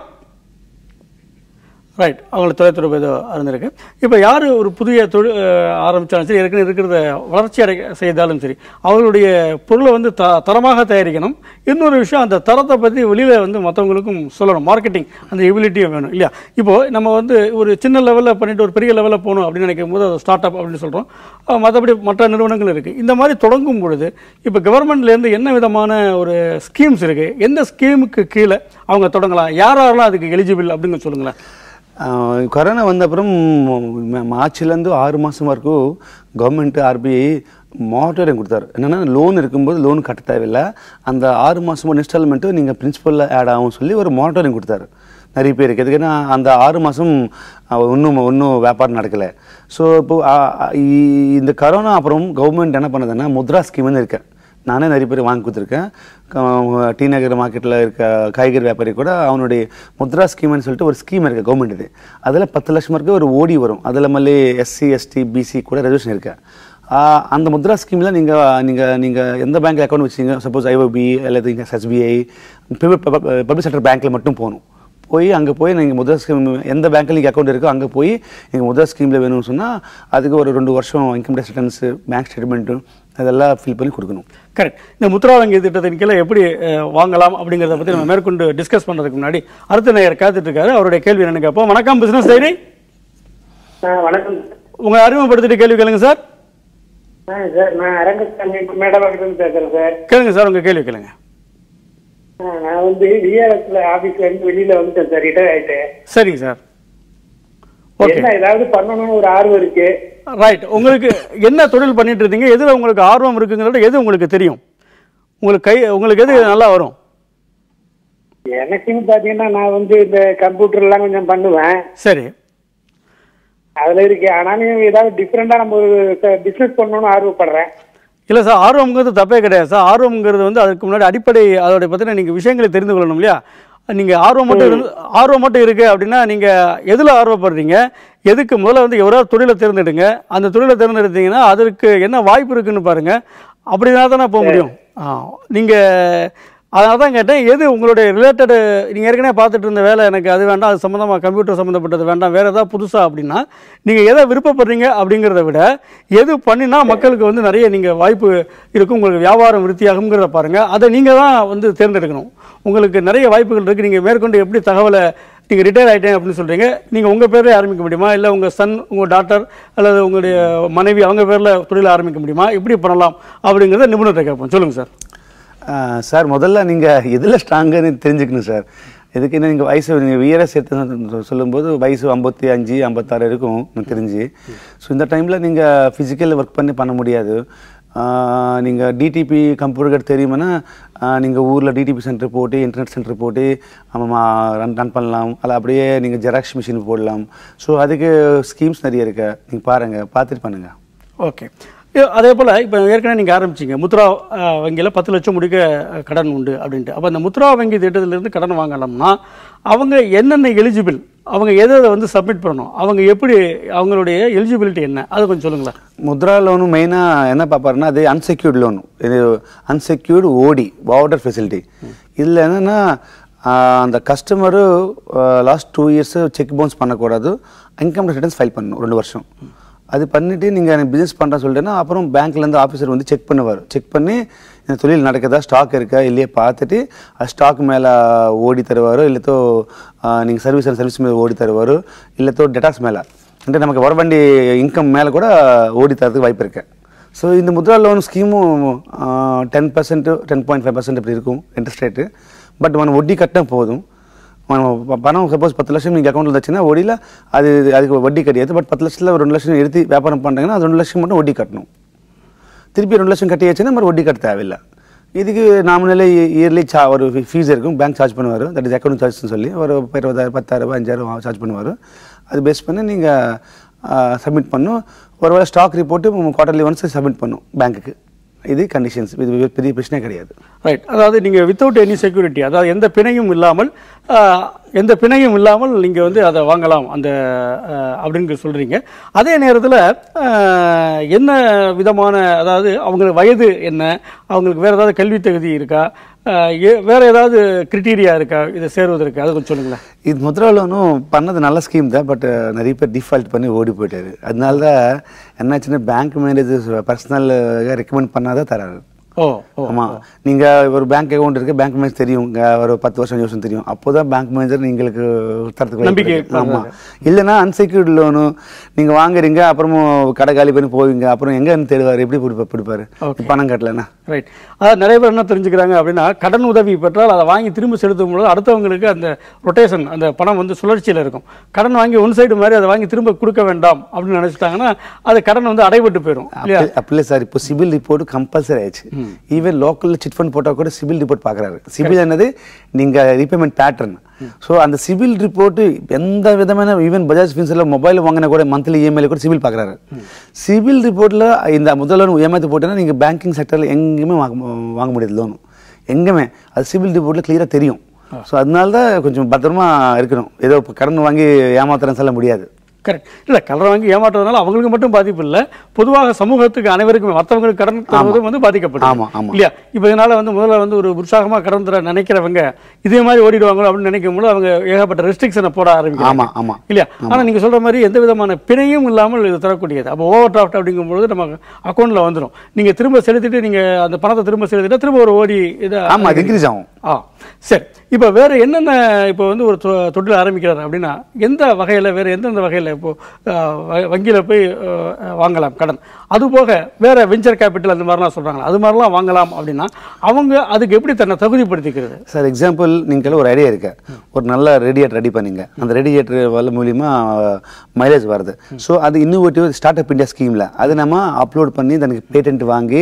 ரைட் அவங்களுக்கு தொலைத்தொடர்பு ஏதோ இருந்திருக்கு இப்போ யார் ஒரு புதிய தொழில் அஹ், ஆரம்பிச்சாலும் சரி ஏற்கனவே இருக்கிறத வளர்ச்சி அடை செய்தாலும் சரி அவங்களுடைய பொருளை வந்து த தரமாக தயாரிக்கணும் இன்னொரு விஷயம் அந்த தரத்தை பற்றி வெளியில் வந்து மற்றவங்களுக்கும் சொல்லணும் மார்க்கெட்டிங் அந்த எபிலிட்டியும் வேணும் இல்லையா இப்போது நம்ம வந்து ஒரு சின்ன லெவலில் பண்ணிட்டு ஒரு பெரிய லெவலில் போகணும் அப்படின்னு நினைக்கும் போது அது ஸ்டார்ட் அப் அப்படின்னு சொல்கிறோம் மற்றபடி மற்ற நிறுவனங்கள் இருக்குது இந்த மாதிரி தொடங்கும் பொழுது இப்போ கவர்மெண்ட்லேருந்து என்ன விதமான ஒரு ஸ்கீம்ஸ் இருக்குது எந்த ஸ்கீமுக்கு கீழே அவங்க தொடங்கலாம் யார் யாரெல்லாம் அதுக்கு எலிஜிபிள் அப்படிங்க சொல்லுங்களேன் ஆஹ் கொரோனா வந்த அப்புறம் ம- மார்ச்லேருந்து ஆறு மாதம் வரைக்கும் கவர்மெண்ட் ஆர்பிஐ மானிட்டரிங் கொடுத்தாரு என்னென்னா லோன் இருக்கும்போது லோன் கட்ட தேவையில்லை அந்த ஆறு மாதம் இன்ஸ்டால்மெண்ட்டு நீங்கள் பிரின்சிபலில் ஆட் ஆகும் சொல்லி ஒரு மானிட்டரிங் கொடுத்தாரு நிறைய பேருக்கு எதுக்குன்னா அந்த ஆறு மாதம் இன்னும் இன்னும் வியாபாரம் நடக்கலை ஸோ இப்போ ஆ- ஆ- இ- இந்த கரோனா அப்புறம் கவர்மெண்ட் என்ன பண்ணுதுன்னா முத்ரா ஸ்கீம்னு இருக்கேன் நானே நிறைய பேர் வாங்கி கொடுத்துருக்கேன் க- டி நகர் மார்க்கெட்டில் இருக்க காய்கறி வியாபாரி கூட அவனுடைய முத்ரா ஸ்கீம்னு சொல்லிட்டு ஒரு ஸ்கீம் இருக்குது கவர்மெண்ட் இது அதில் பத்து லட்சம் இருக்கு ஒரு ஓடி வரும் அதில் மல்லி எஸ்சி எஸ்டி பிசி கூட ரெஜர்வேஷன் இருக்கு ஆஹ் அந்த முத்ரா ஸ்கீமில் நீங்கள் நீங்கள் நீங்கள் எந்த பேங்க் அக்கௌண்ட் வச்சிங்க சப்போஸ் ஐஓபி அல்லது எஸ்பிஐ பப்ளிக் செக்டர் பேங்க்கில் மட்டும் போகணும் போய் அங்கே போய் நீங்கள் முதல் ஸ்கீம் எந்த பேங்க்கில் நீங்கள் அக்கௌண்ட் இருக்கோ அங்கே போய் நீங்கள் முதல் ஸ்கீமில் வேணும்னு சொன்னால் அதுக்கு ஒரு ரெண்டு வருஷம் income tax returns bank statement அதெல்லாம் ஃபில் பண்ணி கொடுக்கணும் கரெக்ட் இந்த முத்ரா வங்கி திட்டத்தின் கீழே எப்படி அஹ், வாங்கலாம் அப்படிங்கிறத பற்றி நம்ம மேற்கொண்டு டிஸ்கஸ் பண்ணுறதுக்கு முன்னாடி அடுத்த நேயர் காத்துட்டு இருக்காரு அவருடைய கேள்வி என்னன்னு கேட்போம் வணக்கம் பிசினஸ் டைரி ஆ, வணக்கம் உங்களை அறிமுகப்படுத்திட்டு கேள்வி கேளுங்க சார் ஆ, சார் நான் அரங்கசாமி மேடவாக்கிலிருந்து பேசுறேன் சார் கேளுங்க சார் உங்க கேள்வி கேளுங்க ஆ, நான் வந்து விஆர்எஸ்ல ஆபீஸ்ல இருந்து வெளியில வந்துட்டேன் சார் ரிட்டையர் ஆயிட்டேன் சரிங்க சார் ஓகே என்ன ஏதாவது பண்ணணும்னு ஒரு ஆர்வம் இருக்கு ரைட் உங்களுக்கு என்ன தொழில் பண்ணிட்டு இருந்தீங்க எதுல உங்களுக்கு ஆர்வம் இருக்குங்கிறத எது உங்களுக்கு தெரியும் உங்களுக்கு கை உங்களுக்கு எது நல்லா வரும் எனக்குன்னு பாத்தீங்கன்னா நான் வந்து இந்த கம்ப்யூட்டர் எல்லாம் கொஞ்சம் பண்ணுவேன் சரி அதுல இருக்கு ஆனாலும் ஏதாவது டிஃப்ரெண்டா நம்ம ஒரு பிசினஸ் பண்ணணும்னு ஆர்வப்படுறேன் இல்லை சார் ஆர்வம்ங்கிறது தப்பே கிடையாது சார் ஆர்வம்ங்கிறது வந்து அதுக்கு முன்னாடி அடிப்படை அதோட பற்றின நீங்கள் விஷயங்களை தெரிந்து கொள்ளணும் இல்லையா நீங்கள் ஆர்வம் மட்டும் இருந்து ஆர்வம் மட்டும் இருக்கு அப்படின்னா நீங்கள் எதில் ஆர்வப்படுறீங்க எதுக்கு முதல்ல வந்து எவராவது தொழிலை தேர்ந்தெடுங்க அந்த தொழிலை தேர்ந்தெடுத்தீங்கன்னா அதற்கு என்ன வாய்ப்பு இருக்குன்னு பாருங்க அப்படின்னா தானே போக முடியும் ஆ நீங்கள் அதனால தான் கேட்டேன் எது உங்களுடைய ரிலேட்டடு நீங்கள் ஏற்கனவே பார்த்துட்டு இருந்த வேலை எனக்கு அது வேண்டாம் அது சம்மந்தமாக கம்ப்யூட்டர் சம்மந்தப்பட்டது வேண்டாம் வேறு ஏதாவது புதுசாக அப்படின்னா நீங்கள் எதை விருப்பப்படுறீங்க அப்படிங்கிறத விட எது பண்ணினா மக்களுக்கு வந்து நிறைய நீங்கள் வாய்ப்பு இருக்கும் உங்களுக்கு வியாபாரம் விருத்தியாகுங்கிறத பாருங்கள் அதை நீங்கள் தான் வந்து தேர்ந்தெடுக்கணும் உங்களுக்கு நிறைய வாய்ப்புகள் இருக்குது நீங்கள் மேற்கொண்டு எப்படி தகவலை நீங்கள் ரிட்டையர் ஆகிட்டேன் அப்படின்னு சொல்கிறீங்க நீங்கள் உங்கள் பேரில் ஆரம்பிக்க முடியுமா இல்லை உங்கள் சன் உங்கள் டாட்டர் அல்லது உங்களுடைய மனைவி அவங்க பேரில் தொழில் ஆரம்பிக்க முடியுமா எப்படி பண்ணலாம் அப்படிங்கிறத நிபுணத்தை கேட்போம் சொல்லுங்கள் சார் ஆஹ் சார் முதல்ல நீங்கள் எதில் ஸ்ட்ராங்குன்னு தெரிஞ்சுக்கணும் சார் இதுக்கு என்ன நீங்கள் வயசு நீங்கள் வியரை சேர்த்து சொல்லும்போது வயசு ஐம்பத்தி அஞ்சு ஐம்பத்தாறு இருக்கும் எனக்கு தெரிஞ்சு ஸோ இந்த டைமில் நீங்கள் ஃபிசிக்கல் ஒர்க் பண்ணி பண்ண முடியாது நீங்கள் டிடிபி கம்ப்யூட்டர் தெரியுமானா நீங்கள் ஊரில் டிடிபி சென்டர் போட்டு இன்டர்நெட் சென்டர் போட்டு ரன் ரன் பண்ணலாம் அல்ல அப்படியே நீங்கள் ஜெராக்ஸ் மிஷின் போடலாம் ஸோ அதுக்கு ஸ்கீம்ஸ் நிறைய இருக்கு நீங்கள் பாருங்கள் பார்த்துட்டு பண்ணுங்கள் ஓகே இ- அதே போல் இப்போ ஏற்கனவே நீங்கள் ஆரம்பிச்சீங்க முத்ரா அஹ், வங்கியில் பத்து லட்சம் முடிக்க அஹ், கடன் உண்டு அப்படின்ட்டு அப்போ அந்த முத்ரா வங்கி திட்டத்திலிருந்து கடன் வாங்கலாம்னா அவங்க என்னென்ன எலிஜிபிள் அவங்க எதை எதை வந்து சப்மிட் பண்ணணும் அவங்க எப்படி அவங்களுடைய எலிஜிபிலிட்டி என்ன அது கொஞ்சம் சொல்லுங்களேன் முத்ரா லோனு மெயினாக என்ன பார்ப்பாருன்னா அது அன்செக்யூர்ட் லோன் இது அன்செக்யூர்டு ஓடி வாட்டர் ஃபெசிலிட்டி இதில் என்னென்னா அந்த customer last two years cheque bounce பண்ணக்கூடாது இன்கம் ரிட்டர்ன்ஸ் ஃபைல் பண்ணணும் ரெண்டு வருஷம் அது பண்ணிவிட்டு நீங்கள் எனக்கு பிஸ்னஸ் பண்ணுறேன் சொல்லிட்டேன்னா அப்புறம் பேங்க்லேருந்து ஆஃபீஸர் வந்து செக் பண்ணுவார் செக் பண்ணி இந்த தொழில் நடக்குதா ஸ்டாக் இருக்கா இல்லையா பார்த்துட்டு அது ஸ்டாக் மேலே ஓடி தருவார் இல்லைத்தோ நீங்கள் சர்வீஸ் அண்ட் சர்வீஸ் மேலே ஓடி தருவார் இல்லைத்தோ டெட்டாஸ் மேலே అంటే நமக்கு வர வண்டி இன்கம் மேலே கூட ஓடி தரதுக்கு வாய்ப்பு இருக்கு ஸோ இந்த முத்ரா லோன் ஸ்கீமும் ten percent ten point five percent இப்படி இருக்கும் இன்ட்ரெஸ்ட் ரேட்டு பட் మనం வட்டி கட்டினா போதும் మనం ப- பணம் சப்போஸ் பத்து லட்சம் நீங்கள் அக்கௌண்ட்டில் வந்துச்சுன்னா ஒடியில் அது அதுக்கு வட்டி கிடையாது பட் பத்து லட்சத்தில் ஒரு ரெண்டு லட்சம் எடுத்து வியாபாரம் பண்ணுறாங்கன்னா அது ரெண்டு லட்சம் மட்டும் வட்டி கட்டணும் திருப்பி ரெண்டு லட்சம் கட்டியாச்சுன்னா நம்ம வட்டி கட்ட தேவையில்லை இதுக்கு நாமினலே இயர்லி சா ஒரு ஃபீஸ் இருக்கும் பேங்க் சார்ஜ் பண்ணுவார் தட் இஸ் அக்கௌண்ட் சார்ஜ்னு சொல்லி ஒரு இருபதாயிரம் பத்தாயிரம் அஞ்சாயிரம் சார்ஜ் பண்ணுவார் அது பேஸ் பண்ணி நீங்கள் சப்மிட் பண்ணும் ஒருவேளை stock report quarterly once submit பண்ணும் பேங்க்குக்கு இது கண்டிஷன்ஸ் இது பெரிய பிரச்சனை கிடையாது ரைட் அதாவது நீங்கள் வித்தவுட் எனி செக்யூரிட்டி அதாவது எந்த பிணையும் இல்லாமல் ஆஹ், எந்த பிணையும் இல்லாமல் நீங்கள் வந்து அதை வாங்கலாம் அந்த ஆஹ், அப்படின்னு சொல்கிறீங்க அதே நேரத்தில் என்ன விதமான அதாவது அவங்க வயது என்ன அவங்களுக்கு வேறு ஏதாவது கல்வி தகுதி இருக்கா ஆஹ், ஏ- வேற ஏதாவது கிரிட்டீரியா இருக்கா இதை சேருவதற்கு அதை கொஞ்சம் சொல்லுங்களேன் இது முத்ரா லோனும் பண்ணது நல்ல ஸ்கீம் தான் பட் நிறைய பேர் டிஃபால்ட் பண்ணி ஓடி போயிட்டாரு அதனால தான் என்னாச்சுன்னா பேங்க் மேனேஜர் பர்சனல் ரெக்கமெண்ட் பண்ணாதான் தராரு ஓ ஓ ஆமா நீங்க ஒரு பேங்க் அக்கவுண்ட் இருக்கு பேங்க் மேனேஜர் தெரியும் இங்க ஒரு பத்து வருஷம் அஞ்சு வருஷம் தெரியும் அப்போதான் பேங்க் மேனேஜர் நீங்களுக்கு தரத்துக்கு வாய்ப்பு நம்பிக்கை இருக்கு. ஆமா இல்லைன்னா அன்செக்யூர்ட் லோனு நீங்க வாங்குறீங்க அப்புறமும் கடை காலி பண்ணி போவீங்க அப்புறம் எங்க இருந்து தேடுவாரு எப்படி பிடிப்பா பிடிப்பாரு பணம் கட்டலன்னா ரைட் அதாவது நிறைய பேர் என்ன தெரிஞ்சுக்கிறாங்க அப்படின்னா கடன் உதவி பெற்றால் அதை வாங்கி திரும்ப செலுத்தும் பொழுது அடுத்தவங்களுக்கு அந்த ரொட்டேஷன் அந்த பணம் வந்து சுழற்சியில் இருக்கும் கடன் வாங்கி ஒன் சைடு மாதிரி அதை வாங்கி திரும்ப கொடுக்க வேண்டாம் அப்படின்னு நினைச்சிட்டாங்கன்னா அது கடன் வந்து அடைபட்டு போயிடும் இல்லையா அப்படி- அப்படி இல்லை சார் இப்போ சிபில் ரிப்போர்ட் கம்பல்சரி ஆயிடுச்சு ஈவன் லோக்கல்ல சிட் ஃபண்ட் போட்டால் கூட சிபில் ரிப்போர்ட் பார்க்குறாரு சிபில் என்னது நீங்க ரீபேமெண்ட் பேட்டர்ன் ஸோ அந்த சிபில் ரிப்போர்ட் எந்த விதமான ஈவன் பஜாஜ் ஃபின்ஸில் மொபைல் வாங்கினா கூட மந்த்லி இஎம்ஐல கூட சிபில் பார்க்குறாரு சிபில் ரிப்போர்ட்டில் இந்த முதல் லோன் ஏமாற்றி போட்டேன்னா நீங்கள் பேங்கிங் செக்டரில் எங்கேயுமே வாங்க வாங்க முடியாது லோன் எங்கேயுமே அது சிபில் ரிப்போர்ட்டில் கிளியராக தெரியும் ஸோ அதனால தான் கொஞ்சம் பத்திரமா இருக்கணும் ஏதோ இப்போ கடன் வாங்கி ஏமாத்துறேன்னு சொல்ல முடியாது கரெக்ட் இல்லை கடன் வாங்கி ஏமாற்றுறதுனால அவங்களுக்கு மட்டும் பாதிப்பு இல்லை பொதுவாக சமூகத்துக்கு அனைவருக்கும் மற்றவங்களுக்கு கடன் தருவதும் வந்து பாதிக்கப்படும் ஆமா, ஆமா. இல்லையா இப்போ இதனால வந்து முதல்ல வந்து ஒரு உற்சாகமாக கடன் தர நினைக்கிறவங்க இதே மாதிரி ஓடிடுவாங்களோ அப்படின்னு நினைக்கும் போது அவங்க ஏகப்பட்ட ரெஸ்ட்ரிக்ஷனை போட ஆரம்பிக்கிறாங்க ஆமா ஆமா இல்லையா ஆனா நீங்க சொல்ற மாதிரி எந்த விதமான பிணையும் இல்லாமல் இது தரக்கூடியது அப்போ ஓவர் டிராஃப்ட் அப்படிங்கும்பொழுது நம்ம அக்கௌண்ட்ல வந்துடும் நீங்க திரும்ப செலுத்திட்டு நீங்க அந்த பணத்தை திரும்ப செலுத்திட்டா திரும்ப ஒரு ஓடி இதை ஆமா அது இன்க்ரீஸ் ஆகும் ஆ சரி இப்போ வேற என்னென்ன இப்போ வந்து ஒரு தொ- தொழில் ஆரம்பிக்கிறார் அப்படின்னா எந்த வகையில் வேற எந்தெந்த வகையில் இப்போ வங்கியில் போய் அஹ், வாங்கலாம் கடன் அது போக வேற வெஞ்சர் கேபிட்டல் அந்த மாதிரிலாம் சொல்றாங்க அது மாதிரிலாம் வாங்கலாம் அப்படின்னா அவங்க அதுக்கு எப்படி தன்னை தகுதிப்படுத்திக்கிறது சார் எக்ஸாம்பிள் நீங்கள் ஒரு ஐடியா இருக்கு ஒரு நல்ல ரேடியேட்டர் ரெடி பண்ணீங்க அந்த ரேடியேட்டர் வல்ல மூலியமா மைலேஜ் வருது ஸோ அது இன்னோவேட்டிவ் ஸ்டார்ட் அப் இந்தியா ஸ்கீமில் அது நம்ம அப்லோட் பண்ணி தனக்கு பேட்டன்ட் வாங்கி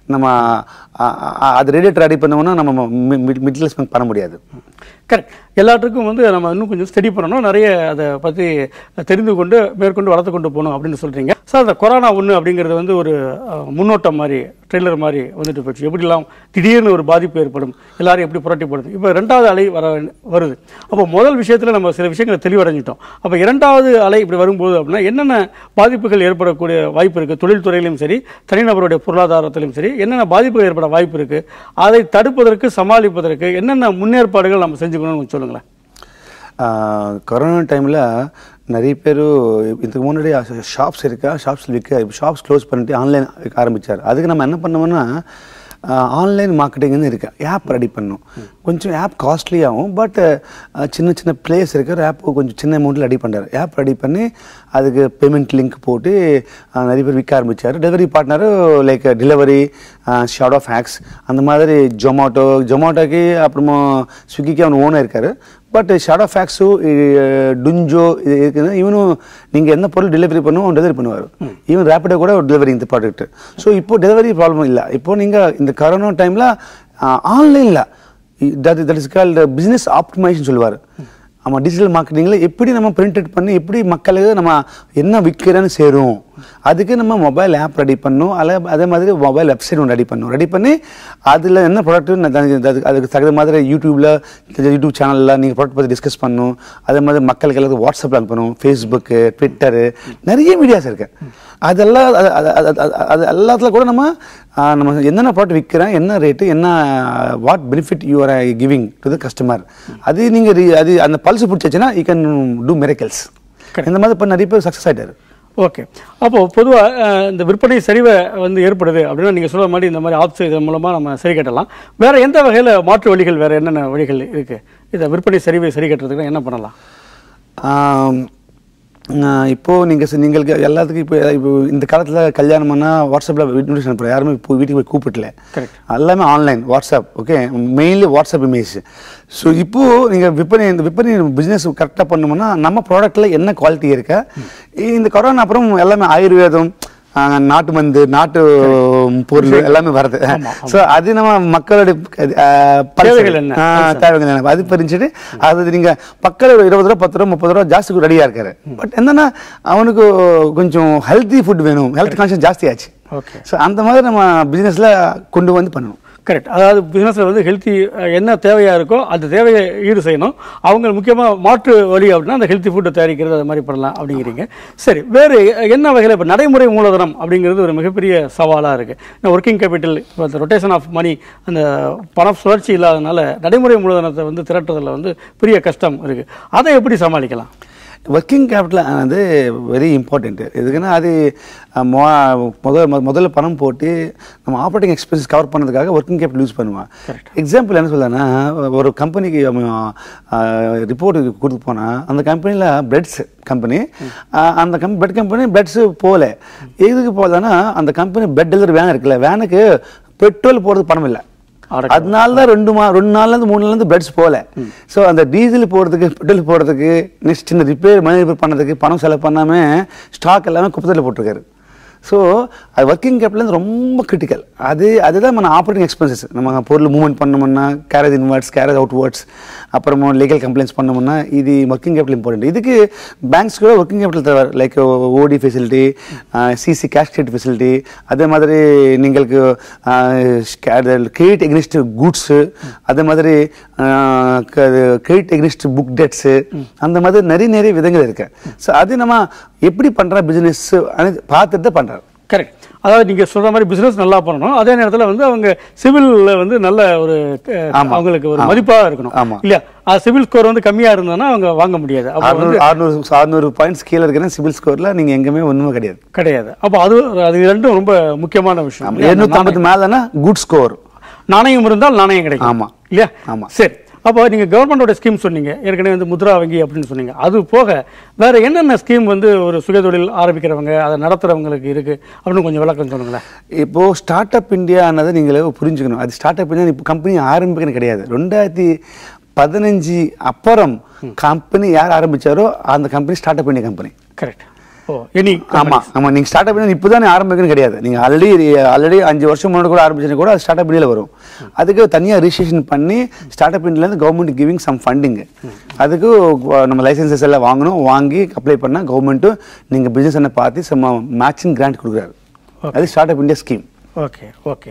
நம்ம ஆ, ஆ, அது ரேடியேட்டர் ரெடி பண்ணோம்னா நம்ம மிடில் பண்ண முடியாது கரெக்ட் எல்லாத்துக்கும் வந்து நம்ம இன்னும் கொஞ்சம் ஸ்டடி பண்ணணும் நிறைய அதை பற்றி தெரிந்து கொண்டு மேற்கொண்டு வளர்த்து கொண்டு போகணும் அப்படின்னு சொல்கிறீங்க சார் அந்த கொரோனா ஒன்று அப்படிங்கிறது வந்து ஒரு அஹ், முன்னோட்டம் மாதிரி ட்ரெய்லர் மாதிரி வந்துட்டு போச்சு எப்படிலாம் திடீர்னு ஒரு பாதிப்பு ஏற்படும் எல்லாரும் எப்படி புரட்டி போடுது இப்போ ரெண்டாவது அலை வர வருது அப்போ முதல் விஷயத்தில் நம்ம சில விஷயங்களை தெளிவடைஞ்சிட்டோம் அப்போ இரண்டாவது அலை இப்படி வரும்போது அப்படின்னா என்னென்ன பாதிப்புகள் ஏற்படக்கூடிய வாய்ப்பு இருக்குது தொழில்துறையிலும் சரி தனிநபருடைய பொருளாதாரத்திலும் சரி என்னென்ன பாதிப்புகள் ஏற்பட வாய்ப்பு இருக்குது அதை தடுப்பதற்கு சமாளிப்பதற்கு என்னென்ன முன்னேற்பாடுகள் நம்ம செஞ்சுக்கணும்னு சொல்லுங்களேன் கொரோனா டைமில் நிறைய பேர் இதுக்கு முன்னாடி ஷாப்ஸ் இருக்கா ஷாப்ஸ் விற்க ஷாப்ஸ் க்ளோஸ் பண்ணிட்டு ஆன்லைன் விற்க ஆரம்பிச்சார் அதுக்கு நம்ம என்ன பண்ணோம்னா ஆன்லைன் மார்க்கெட்டிங்னு இருக்கு ஆப் ரெடி பண்ணோம் கொஞ்சம் ஆப் காஸ்ட்லி ஆகும் பட் சின்ன சின்ன பிளேஸ் இருக்கிற ஆப் கொஞ்சம் சின்ன அமௌண்ட்டில் ரெடி பண்ணுறாரு ஆப் ரெடி பண்ணி அதுக்கு பேமெண்ட் லிங்க் போட்டு அஹ், நிறைய பேர் விற்க ஆரம்பிச்சார் டெலிவரி பார்ட்னரும் like delivery short of hacks அந்த மாதிரி ஜொமாட்டோ ஜொமாட்டோக்கு அப்புறமா ஸ்விக்கிக்கு அவன் ஓனர் இருக்காரு but short of fax Dunzo இது இருக்குன்னா இவனும் நீங்கள் என்ன பொருள் டெலிவரி பண்ணுவோம் அவன் டெலிவரி பண்ணுவார் ஈவன் ரேப்பிடோ கூட டெலிவரி இந்த ப்ராடக்ட் ஸோ இப்போ டெலிவரி ப்ராப்ளம் இல்லை இப்போ நீங்கள் இந்த கரோனா டைமில் ஆன்லைனில் that that is called business optimisation சொல்லுவார் ஆமாம் டிஜிட்டல் மார்க்கெட்டிங்கில் எப்படி நம்ம பிரிண்டட் பண்ணி எப்படி மக்களுக்கு நம்ம என்ன விற்கிறேன்னு சேரும் அதுக்கு நம்ம மொபைல் ஆப் ரெடி பண்ணணும் அல்ல அதே மாதிரி மொபைல் வெப்சைட் ஒன்று ரெடி பண்ணணும் ரெடி பண்ணி அதில் என்ன ப்ராடக்ட் அதுக்கு தகுந்த மாதிரி யூடியூப்பில் யூடியூப் சேனலில் நீங்கள் ப்ராடக்ட் பற்றி டிஸ்கஸ் பண்ணணும் அதே மாதிரி மக்களுக்கு எல்லாத்துக்கும் வாட்ஸ்அப்பில் அனுப்பணும் ஃபேஸ்புக்கு ட்விட்டரு நிறைய மீடியாஸ் இருக்கு அதெல்லாம் அது- அது- அது- அது- அது எல்லாத்துல கூட நம்ம ஆ, நம்ம என்னென்ன ப்ராடக்ட் விற்கிறேன் என்ன ரேட்டு என்ன what benefit you are giving to the customer அது நீங்கள் அது அந்த பல்ஸ் பிடிச்சிச்சுன்னா யூ கேன் டூ மிரக்கல்ஸ் இந்த மாதிரி இப்போ நிறைய பேர் சக்ஸஸ் ஆகிட்டாரு ஓகே அப்போ பொதுவாக இந்த விற்பனை சரிவை வந்து ஏற்படுது அப்படின்னா நீங்கள் சொல்ற மாதிரி இந்த மாதிரி ஆப்ஸ் இதன் மூலமாக நம்ம சரி கட்டலாம் வேற எந்த வகையில் மாற்று வழிகள் வேற என்னென்ன வழிகள் இருக்கு இதை விற்பனை சரிவை சரி கட்டுறதுக்கு என்ன பண்ணலாம் ஆம், ஆஹ் இப்போ நீங்கள் சொ- நீங்களுக்கு எல்லாத்துக்கும் இப்போ இப்போ இந்த காலத்தில் கல்யாணம் பண்ணால் வாட்ஸ்அப்பில் இன்விடேஷன் அனுப்புகிறோம் யாருமே இப்போ வீட்டுக்கு போய் கூப்பிடல Correct. எல்லாமே online WhatsApp okay mainly WhatsApp image so இப்போது நீங்கள் விற்பனை இந்த விற்பனை பிஸ்னஸ் கரெக்டாக பண்ணோம்னா நம்ம ப்ராடக்ட்டில் என்ன குவாலிட்டி இருக்கா இந்த கொரோனா அப்புறம் எல்லாமே ஆயுர்வேதம் ஆஹ் நாட்டு மருந்து நாட்டு பொருள் எல்லாமே வருது ஸோ அது நம்ம மக்களுடைய ஆஹ், pulse. தேவைகள் என்ன? ஆஹ், தேவைகள் என்ன அது பறிச்சுட்டு அது நீங்க பக்கத்துல ஒரு இருபது ரூபா பத்து ரூபா முப்பது ரூபா ஜாஸ்தி ரெடியா இருக்காரு பட் என்னன்னா அவனுக்கு கொஞ்சம் ஹெல்த்தி ஃபுட் வேணும் ஹெல்த் கான்ஷியஸ் ஜாஸ்தி ஆச்சு ஓகே ஸோ அந்த மாதிரி நம்ம பிசினஸ்ல கொண்டு வந்து பண்ணணும் கரெக்ட் அதாவது பிசினஸ்ல வந்து ஹெல்த்தி என்ன தேவையா இருக்கோ அந்த தேவையை ஈடு செய்யணும் அவங்க முக்கியமா மாற்று வழி அப்படின்னா அந்த ஹெல்த்தி ஃபுட்டை தயாரிக்கிறது அது மாதிரி பண்ணலாம் அப்படிங்கிறீங்க சரி வேறு என்ன வகையில் இப்போ நடைமுறை மூலதனம் அப்படிங்கிறது ஒரு மிகப்பெரிய சவாலா இருக்கு ஒர்க்கிங் கேபிட்டல் இப்போ அந்த ரொட்டேஷன் ஆஃப் மணி அந்த பண சுழற்சி இல்லாதனால நடைமுறை மூலதனத்தை வந்து திரட்டுறதுல வந்து பெரிய கஷ்டம் இருக்கு அதை எப்படி சமாளிக்கலாம் ஒர்க்கிங் கேபிட்டல் வந்து வெரி இம்பார்ட்டண்ட் எதுக்குன்னா அது அஹ், மொ- முதல்ல மொ- முதல்ல பணம் போட்டு நம்ம ஆப்ரேட்டிங் எக்ஸ்பென்சஸ் கவர் பண்ணதுக்காக ஒர்க்கிங் கேபிட்டல் யூஸ் பண்ணுவான் எக்ஸாம்பிள் என்ன சொல்லனா ஒரு கம்பெனிக்கு ரிப்போர்ட் கொடுத்து போனால் அந்த கம்பெனியில் பிரெட்ஸ் கம்பெனி அந்த கம் பெட் கம்பெனி பெட்ஸ் போகல எதுக்கு போகலன்னா அந்த கம்பெனி பெட் டெலிவரி வேன் இருக்குல்ல வேனுக்கு பெட்ரோல் போகிறதுக்கு பணம் இல்லை அட அதனால தான் ரெண்டு மா ரெண்டு நாள்ல இருந்து மூணு நாள்ல இருந்து பிளட்ஸ் போகல ஸோ அந்த டீசல் போடுறதுக்கு பெட்ரோல் போடுறதுக்கு நெக்ஸ்ட் இந்த ரிப்பேர் மணி ரிப்பேர் பண்ணதுக்கு பணம் செலவு பண்ணாம ஸ்டாக் எல்லாமே குப்பத்தில் போட்டிருக்காரு ஸோ அது ஒர்க்கிங் கேபிட்டல் ரொம்ப கிரிட்டிக்கல் அது அதுதான் நம்ம ஆப்ரேட்டிங் எக்ஸ்பென்சஸ் நம்ம பொருள் மூவ்மெண்ட் பண்ணோம்னா கேரேஜ் இன்வர்ட்ஸ் கேரேஜ் அவுட்வர்ட்ஸ் அப்புறமா லீகல் கம்ப்ளைண்ட்ஸ் பண்ணோம்னா இது ஒர்க்கிங் கேபிட்டல் இம்பார்ட்டன்ட் இதுக்கு பேங்க்ஸ் கூட ஒர்க்கிங் கேபிட்டல் தேவை like OD facility CC cash credit facility அதே மாதிரி நீங்களுக்கு கிரெடிட் எக்னிஸ்ட் குட்ஸு அதே மாதிரி கிரெடிட் எக்னிஸ்ட் புக் டெட்ஸு அந்த மாதிரி நிறைய நிறைய விதங்கள் இருக்கு ஸோ அது நம்ம எப்படி பண்ணுற பிஸ்னஸ் பார்த்துட்டு தான் பண்ணுறாரு கரெக்ட் அதாவது நீங்க சொல்ற மாதிரி பிசினஸ் நல்லா பண்ணணும் அதே நேரத்துல வந்து அவங்க சிவில்ல வந்து நல்ல ஒரு அஹ், ஆமா. அவங்களுக்கு ஒரு ஆமா. மதிப்பா இருக்கணும் ஆமா. இல்லையா அது சிவில் ஸ்கோர் வந்து கம்மியா இருந்ததுன்னா அவங்க வாங்க முடியாது அப்போ அறுநூறு வந்து அறுநூறு அறுநூறு பாயிண்ட்ஸ் கீழே இருக்கிற சிவில் ஸ்கோரில் நீங்கள் எங்கேயுமே ஒன்றுமே கிடையாது கிடையாது அப்போ அது அது ரெண்டும் ரொம்ப முக்கியமான விஷயம் இல்லையா? எழுநூற்றம்பது மேலேனா குட் ஸ்கோர் நாணயம் இருந்தால் நாணயம் கிடைக்கும் ஆமா. இல்லையா ஆமா. சரி அப்போ நீங்க கவர்மெண்டோட ஸ்கீம் சொன்னீங்க ஏற்கனவே வந்து முத்ரா வங்கி அப்படின்னு சொன்னீங்க அது போக வேற என்னென்ன ஸ்கீம் வந்து ஒரு சுயதொழில் ஆரம்பிக்கிறவங்க அதை நடத்துறவங்களுக்கு இருக்கு அப்படின்னு கொஞ்சம் விளக்கம் சொல்லுங்களேன் இப்போ ஸ்டார்ட் அப் இந்தியானதை நீங்களே புரிஞ்சுக்கணும் அது ஸ்டார்ட் அப் இந்தியா இப்போ கம்பெனி ஆரம்பிக்கணும் கிடையாது ரெண்டாயிரத்தி பதினஞ்சு அப்புறம் கம்பெனி யார் ஆரம்பிச்சாரோ அந்த company start up India company correct ஓ எனி ஆமா ஆமா நீங்க ஸ்டார்ட் அப் இப்போ தானே ஆரம்பிக்கணும் கிடையாது நீங்க ஆல்ரெடி ஆல்ரெடி அஞ்சு வருஷம் முன்னாடி கூட ஆரம்பிச்சது கூட அது ஸ்டார்ட் அப் இந்தியாவில் வரும் அதுக்கு தனியாக ரிஜிஸ்ட்ரேஷன் பண்ணி ஸ்டார்ட் அப் இந்தியாலேருந்து கவர்மெண்ட் கிவிங் சம் ஃபண்டிங் அதுக்கு அஹ், நம்ம லைசன்சஸ் எல்லாம் வாங்கணும் வாங்கி அப்ளை பண்ணால் கவர்மெண்ட்டும் நீங்கள் பிஸ்னஸ் என்ன பார்த்து சம் மேட்சிங் கிராண்ட் கொடுக்குறாரு அது start up India scheme okay okay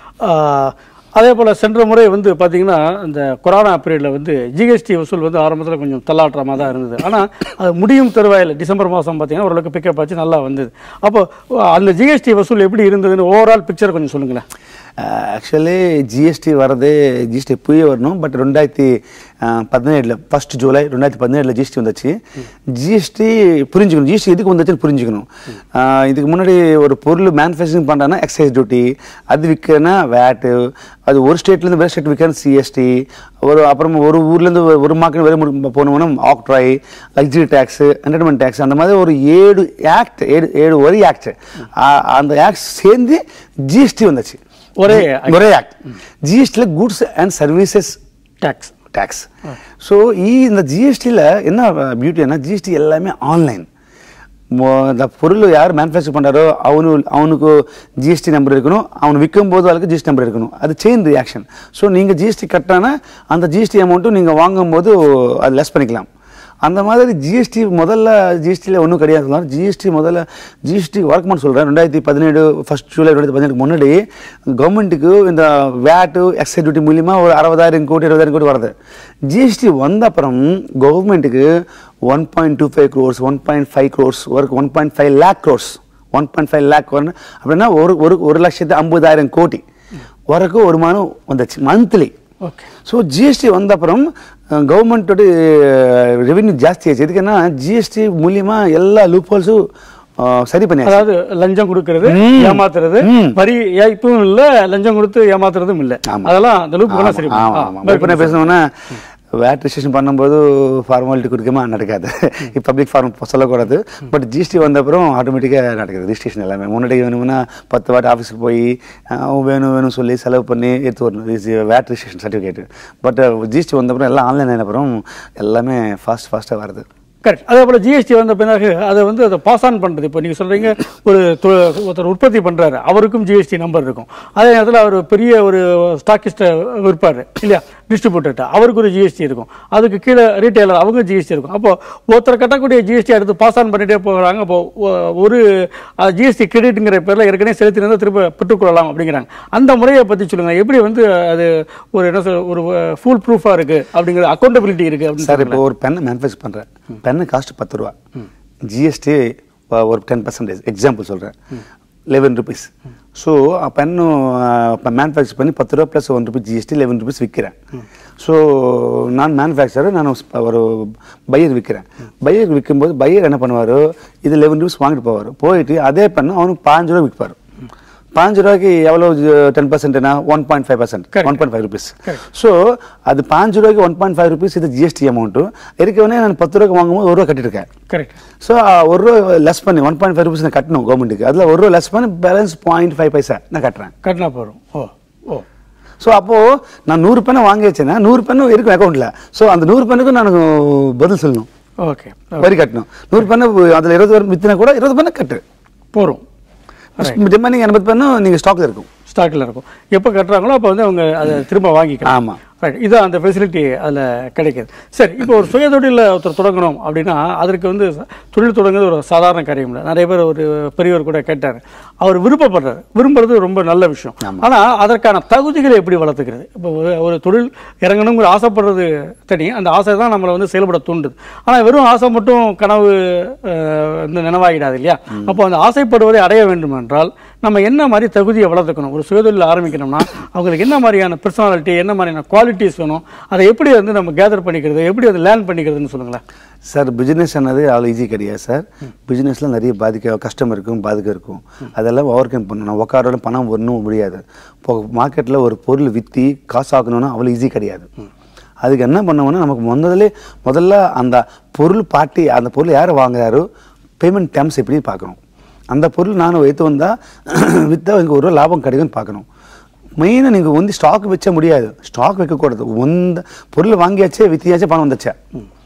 அதே போல் சென்ற முறை வந்து பார்த்தீங்கன்னா இந்த கொரோனா பீரியடில் வந்து ஜிஎஸ்டி வசூல் வந்து ஆரம்பத்தில் கொஞ்சம் தள்ளாட்டுறமாக தான் இருந்தது ஆனால் அது முடியும் தருவாயில் டிசம்பர் மாதம் பார்த்தீங்கன்னா ஓரளவுக்கு பிக்கப் ஆச்சு நல்லா வந்தது அப்போ அந்த ஜிஎஸ்டி வசூல் எப்படி இருந்ததுன்னு ஓவரால் பிக்சர் கொஞ்சம் சொல்லுங்களேன் ஆக்சுவலி ஜிஎஸ்டி வரது ஜிஎஸ்டி எப்பயே வரணும் பட் ரெண்டாயிரத்தி பதினேழில் ஃபர்ஸ்ட் ஜூலை ரெண்டாயிரத்தி பதினேழில் ஜிஎஸ்டி வந்துச்சு ஜிஎஸ்டி புரிஞ்சுக்கணும் ஜிஎஸ்டி எதுக்கு வந்துச்சுன்னு புரிஞ்சுக்கணும் ஆஹ் இதுக்கு முன்னாடி ஒரு பொருள் மேனுஃபேக்சரிங் பண்ணுறாங்கன்னா எக்ஸைஸ் டியூட்டி அது விற்கிறனா வேட்டு அது ஒரு ஸ்டேட்லேருந்து வேறு ஸ்டேட் விற்கிறேன் சிஎஸ்டி ஒரு அப்புறம் ஒரு ஊர்லேருந்து ஒரு- ஒரு மார்க்கெட் வேறு போகணும்னா octroi luxury tax entertainment tax அந்த மாதிரி ஒரு ஏழு ஆக்ட் ஏழு ஏழு ஒரே ஆக்ட் அந்த ஆக்ட் சேர்ந்து ஜிஎஸ்டி வந்துச்சு ஒரே ஒரே ஆக்ட் ஜிஎஸ்டியில் goods and services tax tax so இந்த ஜிஎஸ்டியில் என்ன பியூட்டினா ஜிஎஸ்டி எல்லாமே ஆன்லைன் இந்த பொருள் யார் மேனுஃபேக்சர் பண்ணுறாரோ அவனு அவனுக்கு ஜிஎஸ்டி நம்பர் இருக்கணும் அவன் விற்கும் போது அதுக்கு ஜிஎஸ்டி நம்பர் இருக்கணும் அது செயின் ரியாக்ஷன் ஸோ நீங்கள் ஜிஎஸ்டி கட்டானா அந்த ஜிஎஸ்டி அமௌண்ட்டும் நீங்கள் வாங்கும்போது அது லெஸ் பண்ணிக்கலாம் அந்த மாதிரி ஜிஎஸ்டி முதல்ல ஜிஎஸ்டியில் ஒன்றும் கிடையாது சொல்லலாம் ஜிஎஸ்டி முதல்ல ஜிஎஸ்டி ஒர்க்மன் சொல்கிறேன் ரெண்டாயிரத்தி பதினேழு ஃபர்ஸ்ட் ஜூலை ரெண்டாயிரத்தி பதினேழுக்கு முன்னாடி கவர்மெண்ட்டுக்கு இந்த வேட்டு எக்ஸைஸ் டியூட்டி மூலியமாக ஒரு அறுபதாயிரம் கோடி இருபதாயிரம் கோடி வருது ஜிஎஸ்டி வந்த அப்புறம் கவர்மெண்ட்டுக்கு one point two five crores one point five crores work one point five lakh crores one point five lakh வரணும் அப்படின்னா ஒரு ஒரு ஒரு லட்சத்து ஐம்பதாயிரம் கோடி வரைக்கும் வருமானம் வந்துச்சு மந்த்லி ஓகே ஸோ ஜிஎஸ்டி வந்த அப்புறம் கவர்மெண்ட்டோட ரெவென்யூ ஜாஸ்தி ஆச்சு எதுக்குன்னா ஜிஎஸ்டி மூலியமா எல்லா லூப் சரி பண்ணியாச்சு அதாவது லஞ்சம் கொடுக்கறது ம். ஏமாத்துறது ம். வரி ஏய்ப்பும் இல்ல லஞ்சம் கொடுத்து ஏமாத்துறதும் இல்ல ஆமா. அதெல்லாம் அந்த லூப் வேணா சரி ஆமா, ஆமா. இப்போ என்ன பேசணும்னா வேட் ரிஜிஸ்ட்ரேஷன் பண்ணும்போது ஃபார்மாலிட்டி கொடுக்காம நடக்காது பப்ளிக் ஃபார்ம் சொல்லக்கூடாது பட் ஜிஎஸ்டி வந்த அப்புறம் ஆட்டோமேட்டிக்காக நடக்குது ரிஜிஸ்ட்ரேஷன் எல்லாமே முன்னாடி வேணும்னா பத்து வாட்டி ஆஃபீஸுக்கு போய் அஹ், வேணும் வேணும் சொல்லி செலவு பண்ணி எடுத்து வரணும் VAT registration certificate but GST வந்த அப்புறம் எல்லாம் ஆன்லைன் ஆன அப்புறம் எல்லாமே ஃபாஸ்ட் ஃபாஸ்ட்டாக வருது கரெக்ட் அதே போல ஜிஎஸ்டி வந்த பிறகு அதை வந்து அதை பாஸ் ஆன் பண்றது இப்போ நீங்க சொல்றீங்க ஒரு தொ- ஒருத்தர் உற்பத்தி பண்றாரு அவருக்கும் ஜிஎஸ்டி நம்பர் இருக்கும் அதே நேரத்தில் அவர் பெரிய ஒரு ஸ்டாக்கிஸ்ட்டை விற்பாரு இல்லையா டிஸ்ட்ரிபியூட்டர்கிட்ட அவருக்கு ஒரு ஜிஎஸ்டி இருக்கும் அதுக்கு கீழே ரீட்டைலர் அவங்க ஜிஎஸ்டி இருக்கும் அப்போ ஒருத்தர் கட்டக்கூடிய ஜிஎஸ்டி அடுத்து பாஸ் ஆன் பண்ணிட்டே போகிறாங்க அப்போ ஒ- ஒரு ஜிஎஸ்டி கிரெடிட்ங்கிற பேரில் ஏற்கனவே செலுத்தினதை திரும்ப பெற்றுக்கொள்ளலாம் அப்படிங்கிறாங்க அந்த முறையை பற்றி சொல்லுங்க எப்படி வந்து அது ஒரு என்ன சொல் ஒரு ஃபுல் ப்ரூஃபாக இருக்கு அப்படிங்கிற அக்கௌண்டபிலிட்டி இருக்கு அப்படின்னு சார் சொல்லுங்களேன். இப்போ ஒரு பெண்ணை மேனுஃபேக்சர் பண்ணுறேன் பென்னு காஸ்ட் பத்து ரூபா ஜிஎஸ்டி ஒரு டென் பர்சன்டேஜ் எக்ஸாம்பிள் சொல்கிறேன் eleven rupees so pen manufacture பண்ணி பத்து ரூபா plus one rupees GST eleven rupees விற்கிறேன் ஸோ நான் மேனுஃபேக்சரர் நான் ஒரு பையர் விற்கிறேன் பையர் விற்கும்போது பையர் என்ன பண்ணுவார் இது லெவன் ருபீஸ் வாங்கிட்டு போவார் போயிட்டு அதே பெண்ணு அவனுக்கு பாஞ்சு ரூபா விற்பார் பாஞ்சு ரூபாய்க்கு எவ்வளோ டென் பர்சன்ட்னா one point five percent Correct. One point five rupees so அது பாஞ்சு ரூபாய்க்கு ஒன் பாயிண்ட் ஃபைவ் ருபீஸ் இது ஜிஎஸ்டி அமௌண்ட்டு இருக்கவனே நான் பத்து ரூபாய்க்கு வாங்கும்போது ஒரு ரூபா கட்டியிருக்கேன் கரெக்ட் ஸோ ஒரு ரூபா லெஸ் பண்ணி ஒன் பாயிண்ட் ஃபைவ் ருபீஸ் நான் கட்டணும் கவர்மெண்ட்டுக்கு அதில் ஒரு ரூபா லெஸ் பண்ணி பேலன்ஸ் பாயிண்ட் ஃபைவ் பைசா நான் கட்டுறேன் கட்டினா போகிறோம் ஓ ஓ ஸோ அப்போது நான் நூறு பெண்ணை வாங்கி வச்சேன்னா நூறு பெண்ணு இருக்கும் அக்கௌண்ட்டில் ஸோ அந்த நூறு பெண்ணுக்கும் நான் பதில் சொல்லணும் ஓகே வரி கட்டணும் நூறு பெண்ணு அதில் இருபது பேர் வித்தினா கூட இருபது பெண்ணை கட்டு போகிறோம் ரிமைனிங் எண்பது பெண்ணும் நீங்கள் ஸ்டாக்கில் இருக்கும் ஸ்டாக்கில் இருக்கும் எப்போ கட்டுறாங்களோ அப்போ வந்து அவங்க அதை திரும்ப வாங்கிக்கலாம் ஆமா. ரைட் இது அந்த ஃபெசிலிட்டி அதில் கிடைக்குது சரி இப்போ ஒரு சுயதொழிலில் ஒருத்தர் தொடங்கணும் அப்படின்னா அதற்கு வந்து தொழில் தொடங்குறது ஒரு சாதாரண காரியம் இல்லை நிறைய பேர் ஒரு பெரியவர் கூட கேட்டார் அவர் விருப்பப்படுறாரு விரும்புறது ரொம்ப நல்ல விஷயம் ஆனால் அதற்கான தகுதிகளை எப்படி வளர்த்துக்கிறது இப்போ ஒரு ஒரு தொழில் இறங்கணுங்கிற ஆசைப்படுறது தனி அந்த ஆசை தான் நம்மளை வந்து செயல்பட தூண்டுது ஆனால் வெறும் ஆசை மட்டும் கனவு அஹ், வந்து நினைவாகிடாது இல்லையா அப்போ அந்த ஆசைப்படுவதை அடைய வேண்டும் என்றால் நம்ம என்ன மாதிரி தகுதியை வளர்த்துக்கணும் ஒரு சுயதொழில் ஆரம்பிக்கணும்னா அவங்களுக்கு என்ன மாதிரியான பர்சனாலிட்டி என்ன மாதிரியான குவாலிட்டிஸ் வேணும் அதை எப்படி வந்து நம்ம கேதர் பண்ணிக்கிறது எப்படி அதை லேர்ன் பண்ணிக்கிறதுன்னு சொல்லுங்களேன் சார் பிஸ்னஸ் என்னது அவ்வளோ ஈஸி கிடையாது சார் பிஸ்னஸில் நிறைய பாதிக்க கஷ்டம் இருக்கும் பாதிக்க இருக்கும் அதெல்லாம் ஓவர் கம் பண்ணணும் உட்காரோட பணம் வரணும் முடியாது இப்போ மார்க்கெட்டில் ஒரு பொருள் விற்றி காசு ஆக்கணும்னா அவ்வளோ ஈஸி கிடையாது அதுக்கு என்ன பண்ணுவோம்னா நமக்கு முதல்ல முதல்ல அந்த பொருள் பாட்டி அந்த பொருள் யார் வாங்குறாரோ பேமெண்ட் டேர்ம்ஸ் எப்படி பார்க்கணும் அந்த பொருள் நான் வைத்து வந்தால் விற்றா எனக்கு ஒரு ரூபா லாபம் கிடைக்கும்னு பார்க்கணும் மெயினாக நீங்கள் வந்து ஸ்டாக் வச்ச முடியாது ஸ்டாக் வைக்கக்கூடாது ஒந்த பொருள் வாங்கியாச்சே வித்தியாச்சே பணம் வந்துச்சே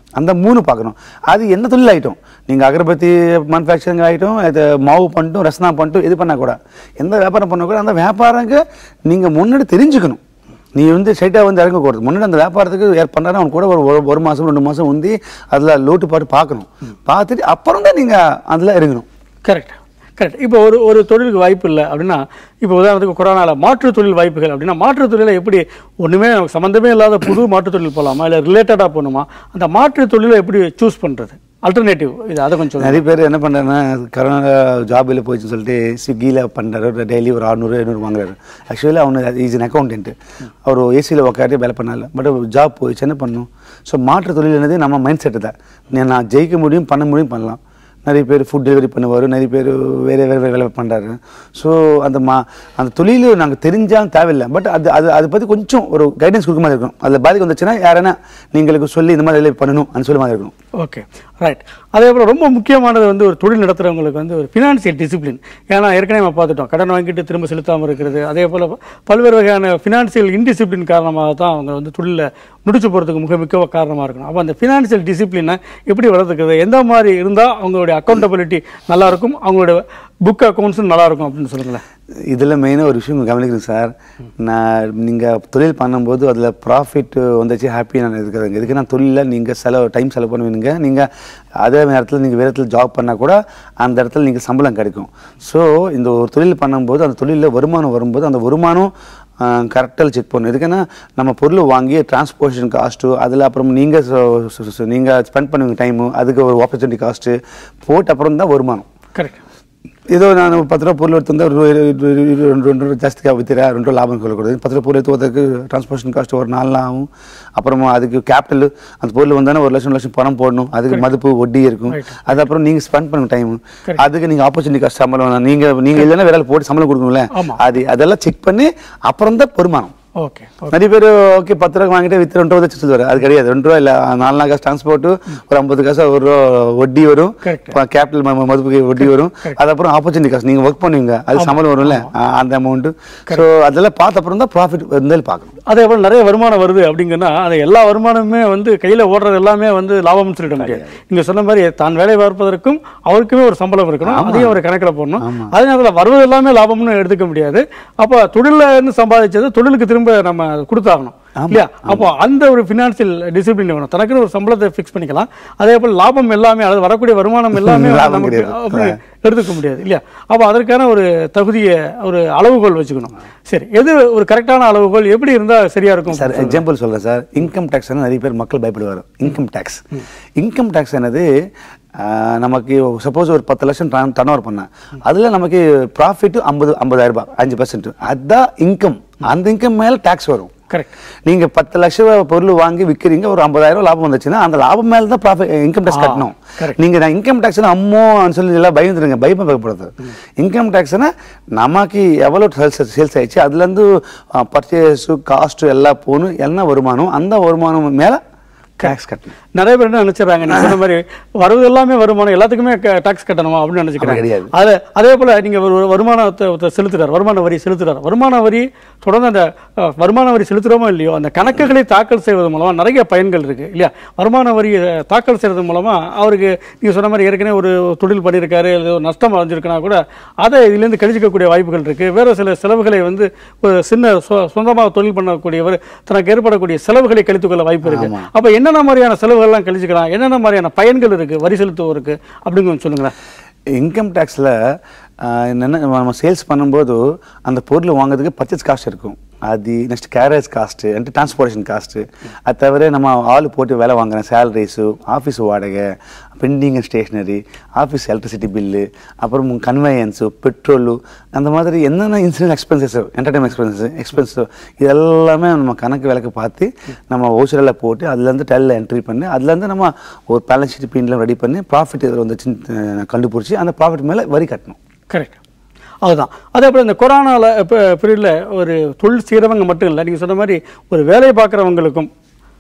அந்த மூணு பார்க்கணும் அது என்ன தொழில் ஆகிட்டோம் நீங்கள் அகர்பத்தி மேனுஃபேக்சரிங் ஆகிட்டோம் இது மாவு பண்ணிட்டும் ரசனா பண்ணிட்டும் இது பண்ண கூட எந்த வியாபாரம் பண்ண கூட அந்த வியாபாரங்க நீங்கள் முன்னாடி தெரிஞ்சுக்கணும் நீ வந்து ஸ்ட்ரைட்டாக வந்து இறங்கக்கூடாது முன்னாடி அந்த வியாபாரத்துக்கு ஏற் பண்ணுறாரு அவன் கூட ஒரு ஒரு- ஒரு மாதம் ரெண்டு மாதம் உந்தி அதில் லோட்டு பாட்டு பார்க்கணும் பார்த்துட்டு அப்புறம் தான் நீங்கள் அதில் இறங்கணும் கரெக்ட் கரெக்ட் இப்போ ஒரு ஒரு தொழிலுக்கு வாய்ப்பு இல்லை அப்படின்னா இப்போ உதாரணத்துக்கு கொரோனாவில் மாற்றுத் தொழில் வாய்ப்புகள் அப்படின்னா மாற்றுத் தொழிலை எப்படி ஒன்றுமே நமக்கு சம்மந்தமே இல்லாத புது மாற்றுத் தொழில் போகலாமா இல்லை ரிலேட்டடாக போகணுமா அந்த மாற்றுத் தொழிலை எப்படி சூஸ் பண்ணுறது அல்டர்னேட்டிவ் இது அதை கொஞ்சம் சொல்லுங்க. நிறைய பேர் என்ன பண்ணுறாங்கன்னா கரோனா ஜாபில் போயிடுச்சுன்னு சொல்லிட்டு ஸ்விக்கியில் பண்ணுறாரு டெய்லி ஒரு அறுநூறு ஐநூறு வாங்குறாரு ஆக்சுவலி அவனு இஸ் an அக்கௌண்டன்ட் அவர் ஏசியில் உட்காந்து வேலை பண்ணல பட் ஜாப் போயிடுச்சு என்ன பண்ணும் ஸோ மாற்று தொழில் என்னது நம்ம மைண்ட் செட்டு தான் நீ- நான் ஜெயிக்க முடியும் பண்ண முடியும் பண்ணலாம் நிறைய பேர் ஃபுட் டெலிவரி பண்ணுவார் நிறைய பேர் வேறு வேறு வேறு வேலை பண்ணுறாரு ஸோ அந்த மா அந்த தொழில் நாங்கள் தெரிஞ்சாலும் தேவையில்லை பட் அது அது அதை பற்றி கொஞ்சம் ஒரு கைடன்ஸ் கொடுக்க மாதிரி இருக்கும் அதில் பாதிக்கு வந்துச்சுன்னா யாரனா நீங்களுக்கு சொல்லி இந்த மாதிரி வேலை பண்ணணும் அப்படின்னு சொல்லி மாதிரி இருக்கணும் ஓகே ரைட் அதே போல் ரொம்ப முக்கியமானது வந்து ஒரு தொழில் நடத்துகிறவங்களுக்கு வந்து ஒரு ஃபினான்சியல் டிசிப்ளின் ஏன்னா ஏற்கனவே நம்ம பார்த்துட்டோம் கடன் வாங்கிட்டு திரும்ப செலுத்தாமல் இருக்கிறது அதே போல் பல்வேறு வகையான ஃபினான்சியல் இன்டிசிப்ளின் காரணமாக தான் அவங்க வந்து தொழிலில் முடிச்சு போகிறதுக்கு மிக மிக காரணமாக இருக்கணும் அப்போ அந்த ஃபினான்சியல் டிசிப்ளினை எப்படி வளர்த்துக்கிறது எந்த மாதிரி இருந்தால் அவங்களுடைய அக்கௌண்டபிலிட்டி நல்லாயிருக்கும் அவங்களோட புக் அக்கௌண்ட்ஸும் நல்லாயிருக்கும் அப்படின்னு சொல்லுங்களேன் இதில் மெயினாக ஒரு விஷயம் கவனிக்கிறேன் சார் நான் நீங்கள் தொழில் பண்ணும்போது அதில் ப்ராஃபிட் வந்துச்சு ஹாப்பி நான் இருக்கிறேங்க இதுக்கு நான் தொழிலில் நீங்கள் செலவு டைம் செலவு பண்ணுவீங்க நீங்கள் அதே நேரத்தில் நீங்கள் வேறு இடத்துல ஜாப் பண்ணால் கூட அந்த இடத்துல நீங்கள் சம்பளம் கிடைக்கும் ஸோ இந்த ஒரு தொழில் பண்ணும்போது அந்த தொழிலில் வருமானம் வரும்போது அந்த வருமானம் கரெக்டாக செக் பண்ணணும் எதுக்குன்னா நம்ம பொருள் வாங்கி டிரான்ஸ்போர்ட்டேஷன் காஸ்ட்டு அதில் அப்புறம் நீங்கள் நீங்கள் ஸ்பெண்ட் பண்ணுவீங்க டைமு அதுக்கு ஒரு ஆப்பர்ச்சுனிட்டி காஸ்ட்டு போட்டு அப்புறம் தான் வருமானம் கரெக்ட் ஏதோ நான் ஒரு பத்து ரூபா பொருள் எடுத்து வந்தால் ஒரு இரு- இரு- இரு- இரு- ரெண்டு ரெண்டு ரூபா ஜாஸ்தியாக வித்துறா ரெண்டு ரூபா லாபம் கொள்ளக்கூடாது பத்து ரூபா பொருள் எடுத்து வரதுக்கு டிரான்ஸ்போர்ட்டேஷன் காஸ்ட் ஒரு நாலு நாள் ஆகும் அப்புறமா அதுக்கு கேபிட்டல் அந்த பொருள் வந்தானே ஒரு லட்சம் லட்சம் பணம் போடணும் அதுக்கு மதிப்பு வட்டி இருக்கும் அது அப்புறம் நீங்கள் ஸ்பெண்ட் பண்ணுங்க டைம் அதுக்கு நீங்கள் ஆப்பர்ச்சுனிட்டி காஸ்ட் சம்பளம் வேணாம். நீங்க நீங்க இல்லைன்னா வேற ஆள் போட்டு சம்பளம் கொடுக்கணும்ல ஆமா. அது அதெல்லாம் செக் பண்ணி அப்புறம் தான் வருமானம் ஓகே நிறைய பேர் ஓகே பத்து ரூபா வாங்கிட்டு வித்து ரெண்டு ரூபா வச்சு சொல்லுவாரு அது கிடையாது ரெண்டு ரூபா இல்லை நாலு நாள் காசு டிரான்ஸ்போர்ட் ஒரு ஐம்பது காசு ஒரு ரூபா வட்டி வரும் Correct. கேபிட்டல் மதிப்புக்கு வட்டி வரும் அது அப்புறம் ஆப்பர்ச்சுனிட்டி காசு நீங்க ஒர்க் பண்ணுவீங்க அது சம்பளம் வரும்ல ஆ, அந்த அமௌண்ட் ஸோ அதெல்லாம் பார்த்த அப்புறம் தான் ப்ராஃபிட் இருந்தாலும் பார்க்கணும் அதே போல் நிறைய வருமானம் வருது அப்படிங்கன்னா அது எல்லா வருமானமுமே வந்து கையில் ஓடுறது எல்லாமே வந்து லாபம்னு சொல்லிட முடியாது நீங்க சொன்ன மாதிரி தான் வேலை பார்ப்பதற்கும் அவருக்குமே ஒரு சம்பளம் இருக்கணும் அதையும் ஒரு கணக்கில் போடணும் அதே நேரத்தில் வருவது எல்லாமே லாபம்னு எடுத்துக்க முடியாது அப்போ தொழில்ல இருந்து சம்பாதிச்சது தொழிலுக்கு திரும்ப நம்ம கொடுத்தாகணும் இல்லையா அப்போ அந்த ஒரு ஃபினான்சியல் டிசிப்ளின் வேணும் தனக்குன்னு ஒரு சம்பளத்தை ஃபிக்ஸ் பண்ணிக்கலாம் அதே போல் லாபம் எல்லாமே அதாவது வரக்கூடிய வருமானம் எல்லாமே லாபம் நமக்கு கிடையாது. அப்படி எடுத்துக்க முடியாது இல்லையா அப்போ அதற்கான ஒரு தகுதியை ஒரு அளவுகோல் வச்சுக்கணும் சரி எது ஒரு கரெக்டான அளவுகோல் எப்படி இருந்தால் சரியா இருக்கும் சார் எக்ஸாம்பிள் சொல்றேன் சார் இன்கம் டேக்ஸ் நிறைய பேர் மக்கள் பயப்படுவார் இன்கம் டேக்ஸ் இன்கம் டேக்ஸ் என்னது ஆஹ், நமக்கு சப்போஸ் ஒரு பத்து லட்சம் டர்ன் ஓவர் பண்ணேன் அதில் நமக்கு ப்ராஃபிட் ஐம்பது ஐம்பதாயிரம் ரூபாய் அஞ்சு பர்சன்ட் அதுதான் இன்கம் அந்த இன்கம் மேலே டேக்ஸ் வரும் கரெக்ட் நீங்க பத்து லட்சம் ரூபாய் பொருள் வாங்கி விற்கிறீங்க ஒரு ஐம்பதாயிரம் லாபம் வந்துச்சுன்னா அந்த லாபம் மேல தான் ப்ராஃபிட் இன்கம் டேக்ஸ் ஆ, கட்டணும் correct. நீங்க நான் இன்கம் டேக்ஸ் அம்மோன்னு சொல்லி எல்லாம் பயந்துருங்க பயப்படக்கூடாது இன்கம் டேக்ஸ்னா நமக்கு எவ்வளோ சேல்ஸ் சேல்ஸ் ஆயிடுச்சு அதுலேருந்து பர்ச்சேஸு காஸ்ட்டு எல்லாம் போகணும் என்ன வருமானம் அந்த வருமானம் மேலே டேக்ஸ் கட்டணும் நிறைய பேர் என்ன நினைச்சிடறாங்க நீங்க சொன்ன மாதிரி வருவது எல்லாமே வருமானம் எல்லாத்துக்குமே டாக்ஸ் கட்டணுமா அப்படின்னு அப்படி நினைச்சுக்கிறாங்க கிடையாது. அது அதே போல நீங்க ஒரு ஒரு வருமானத்தை ஒருத்தர் செலுத்துறார் வருமான வரி செலுத்துறார் வருமான வரி தொடர்ந்து அந்த அஹ், வருமான வரி செலுத்துறோமோ இல்லையோ அந்த கணக்குகளை தாக்கல் செய்வது மூலமா நிறைய பயன்கள் இருக்கு இல்லையா வருமான வரி அஹ், தாக்கல் செய்யறது மூலமா அவருக்கு நீங்க சொன்ன மாதிரி ஏற்கனவே ஒரு தொழில் பண்ணியிருக்காரு இல்லை ஒரு நஷ்டம் அடைஞ்சிருக்குன்னா கூட அதை இதுலேருந்து கழிச்சிக்கக்கூடிய வாய்ப்புகள் இருக்கு வேற சில செலவுகளை வந்து ஒரு சின்ன சொ- சொந்தமாக தொழில் பண்ணக்கூடியவர் தனக்கு ஏற்படக்கூடிய செலவுகளை கழித்துக்கொள்ள வாய்ப்பு இருக்கு அப்ப என்னென்ன மாதிரியான செலவுகள்லாம் கழிச்சுக்கலாம் என்னென்ன மாதிரியான பயன்கள் இருக்கு வரி செலுத்துவோருக்கு அப்படின்னு கொஞ்சம் சொல்லுங்களேன் இன்கம் டேக்ஸில் என்னென்ன நம்ம சேல்ஸ் பண்ணும்போது அந்த பொருள் வாங்குறதுக்கு பர்ச்சேஸ் காஸ்ட் இருக்கும் அது next carriage cost and transportation cost அது தவிர நம்ம ஆள் போட்டு வேலை வாங்குறேன் சேலரிஸு ஆஃபீஸ் வாடகை pending and stationery office electricity bill அப்புறம் கன்வேயன்ஸு பெட்ரோலு அந்த மாதிரி என்னென்ன insurance expenses entertainment expenses expenses இது எல்லாமே நம்ம கணக்கு விளக்கு பார்த்து நம்ம ஓச்சரில் போட்டு அதுலேருந்து டெல்லில் என்ட்ரி பண்ணி அதுலேருந்து நம்ம ஒரு பேலன்ஸ் ஷீட் பின்லாம் ரெடி பண்ணி ப்ராஃபிட் எதில் வந்துச்சுன்னு கண்டுபிடிச்சி அந்த ப்ராஃபிட் மேலே வரி கட்டணும் கரெக்ட் அதுதான் அதே போல் இந்த கொரோனாவில் இப்போ பீரியடில் ஒரு தொழில் செய்கிறவங்க மட்டும் இல்லை நீங்கள் சொன்ன மாதிரி ஒரு வேலை பார்க்குறவங்களுக்கும்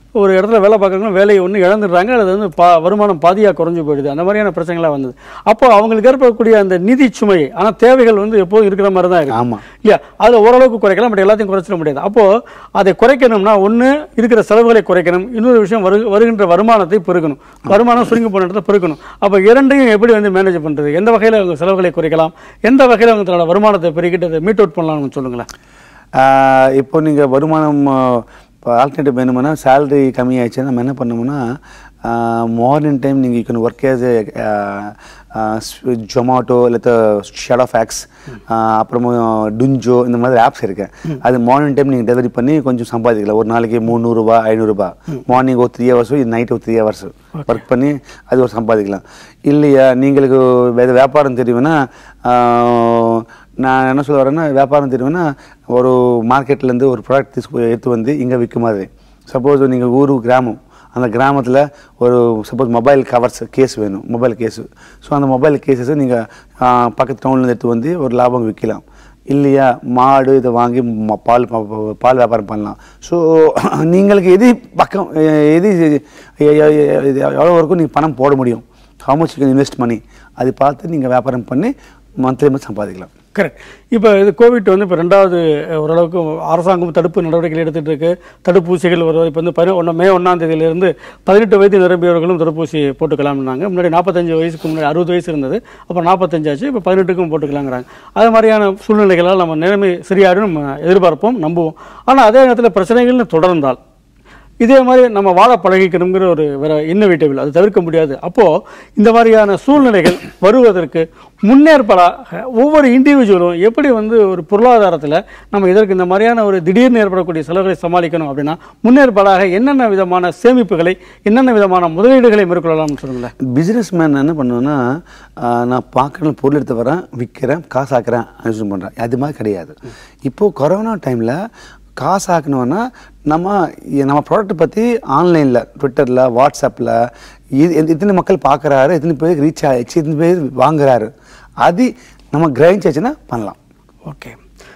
ஒரு இடத்துல வேலை பார்க்குறவங்க வேலையை ஒன்று இழந்துடுறாங்க அது வந்து பா வருமானம் பாதியாக குறைஞ்சு போயிடுது அந்த மாதிரியான பிரச்சனைகள்லாம் வந்தது அப்போ அவங்களுக்கு ஏற்படக்கூடிய அந்த நிதி சுமை ஆனால் தேவைகள் வந்து எப்போதும் இருக்கிற மாதிரி தான் இருக்கு ஆமா. இல்லையா அதில் ஓரளவுக்கு குறைக்கலாம் பட் எல்லாத்தையும் குறைச்சிட முடியாது அப்போது அதை குறைக்கணும்னா ஒன்று இருக்கிற செலவுகளை குறைக்கணும் இன்னொரு விஷயம் வரு வருகின்ற வருமானத்தை பெருக்கணும் வருமானம் சுருங்கி போன இடத்துல பெருக்கணும் அப்போ இரண்டையும் எப்படி வந்து மேனேஜ் பண்ணுறது எந்த வகையில் அவங்க செலவுகளை குறைக்கலாம் எந்த வகையில் அவங்க தன்னோட வருமானத்தை பெருக்கிட்டு அதை மீட் அவுட் பண்ணலாம்னு சொல்லுங்களேன் ஆஹ் இப்போ நீங்கள் வருமானம் இப்போ ஆல்டர்னேட்டிவ் வேணுமுன்னா சேலரி கம்மியாயிடுச்சுன்னா நம்ம என்ன பண்ணோம்னா மார்னிங் டைம் நீங்கள் யூ ஒர்க் ஏஸ் ஜொமாட்டோ இல்லை ஷெட் ஆஃப் ஆக்ஸ் அப்புறமா டுஞ்சோ இந்த மாதிரி ஆப்ஸ் இருக்கு அது மார்னிங் டைம் நீங்கள் டெலிவரி பண்ணி கொஞ்சம் சம்பாதிக்கலாம் ஒரு நாளைக்கு முந்நூறுரூபா ஐநூறுரூபா மார்னிங் ஒரு த்ரீ ஹவர்ஸோ நைட் ஒரு த்ரீ ஹவர்ஸ் ஒர்க் பண்ணி அது ஒரு சம்பாதிக்கலாம் இல்லையா நீங்களுக்கு வேறு வியாபாரம் தெரியும்னா ஆஹ், நான் என்ன சொல்ல வரேன்னா வியாபாரம் தெரியும்னா ஒரு மார்க்கெட்லேருந்து ஒரு ப்ராடக்ட் తీసుకు எடுத்து வந்து இங்கே விற்கும் மாதிரி சப்போஸ் நீங்கள் ஊர் கிராமம் அந்த கிராமத்தில் ஒரு சப்போஸ் மொபைல் கவர்ஸ் கேஸ் வேணும் மொபைல் கேஸு ஸோ அந்த மொபைல் கேஸஸை நீங்கள் பக்கத்து டவுன்லேருந்து எடுத்து வந்து ஒரு லாபம் விற்கலாம் இல்லையா மாடு இதை வாங்கி ம- பால் ப- ப- பால் வியாபாரம் பண்ணலாம் ஸோ நீங்களுக்கு எது பக்கம் எ- எது எ- எ- எ- இது எவ்வளோ வரைக்கும் நீங்கள் பணம் போட முடியும் how much you can invest மணி அது பார்த்து நீங்கள் வியாபாரம் பண்ணி மந்த்லி மந்த் சம்பாதிக்கலாம் கரெக்ட் இப்போ இது கோவிட் வந்து இப்போ ரெண்டாவது அஹ், ஓரளவுக்கு அரசாங்கம் தடுப்பு நடவடிக்கைகள் எடுத்துட்டு இருக்கு தடுப்பூசிகள் வருவது இப்போ வந்து பதி ஒன்று மே ஒன்றாம் தேதியிலிருந்து பதினெட்டு வயது நிரம்பியவர்களும் தடுப்பூசி போட்டுக்கலாம்னாங்க முன்னாடி நாற்பத்தஞ்சு வயசுக்கு முன்னாடி அறுபது வயசு இருந்தது அப்புறம் நாற்பத்தஞ்சாச்சு இப்போ பதினெட்டுக்கும் போட்டுக்கலாங்கிறாங்க அது மாதிரியான சூழ்நிலைகளால் நம்ம நிலைமை சரியாரும் நம்ம எதிர்பார்ப்போம் நம்புவோம் ஆனால் அதே நேரத்தில் பிரச்சனைகள்னு தொடர்ந்தால் இதே மாதிரி நம்ம வாழ பழகிக்கணுங்கிற ஒரு வேற இன்னோவேட்டிவ் அது தவிர்க்க முடியாது அப்போ இந்த மாதிரியான சூழ்நிலைகள் வருவதற்கு முன்னேற்பாடாக ஒவ்வொரு இண்டிவிஜுவலும் எப்படி வந்து ஒரு பொருளாதாரத்தில் நம்ம இதற்கு இந்த மாதிரியான ஒரு திடீர்னு ஏற்படக்கூடிய செலவுகளை சமாளிக்கணும் அப்படின்னா முன்னேற்பாடாக என்னென்ன விதமான சேமிப்புகளை என்னென்ன விதமான முதலீடுகளை மேற்கொள்ளலாம்னு சொல்லுங்களேன் பிஸ்னஸ் மேன் என்ன பண்ணுவேன்னா ஆஹ், நான் பார்க்குற பொருள் எடுத்து வரேன் விற்கிறேன் காசு ஆக்குறேன் யூஸ் பண்ணுறேன் அது மாதிரி கிடையாது இப்போது கொரோனா டைமில் காசு ஆக்கணும்னா நம்ம இ- நம்ம ப்ராடக்ட் பற்றி ஆன்லைனில் ட்விட்டரில் வாட்ஸ்அப்பில் இது எந்த- எத்தனை மக்கள் பார்க்குறாரு எத்தனை பேருக்கு ரீச் ஆகிடுச்சு எத்தனை பேர் வாங்குறாரு அது நம்ம கிரகிச்சாச்சுன்னா பண்ணலாம் ஓகே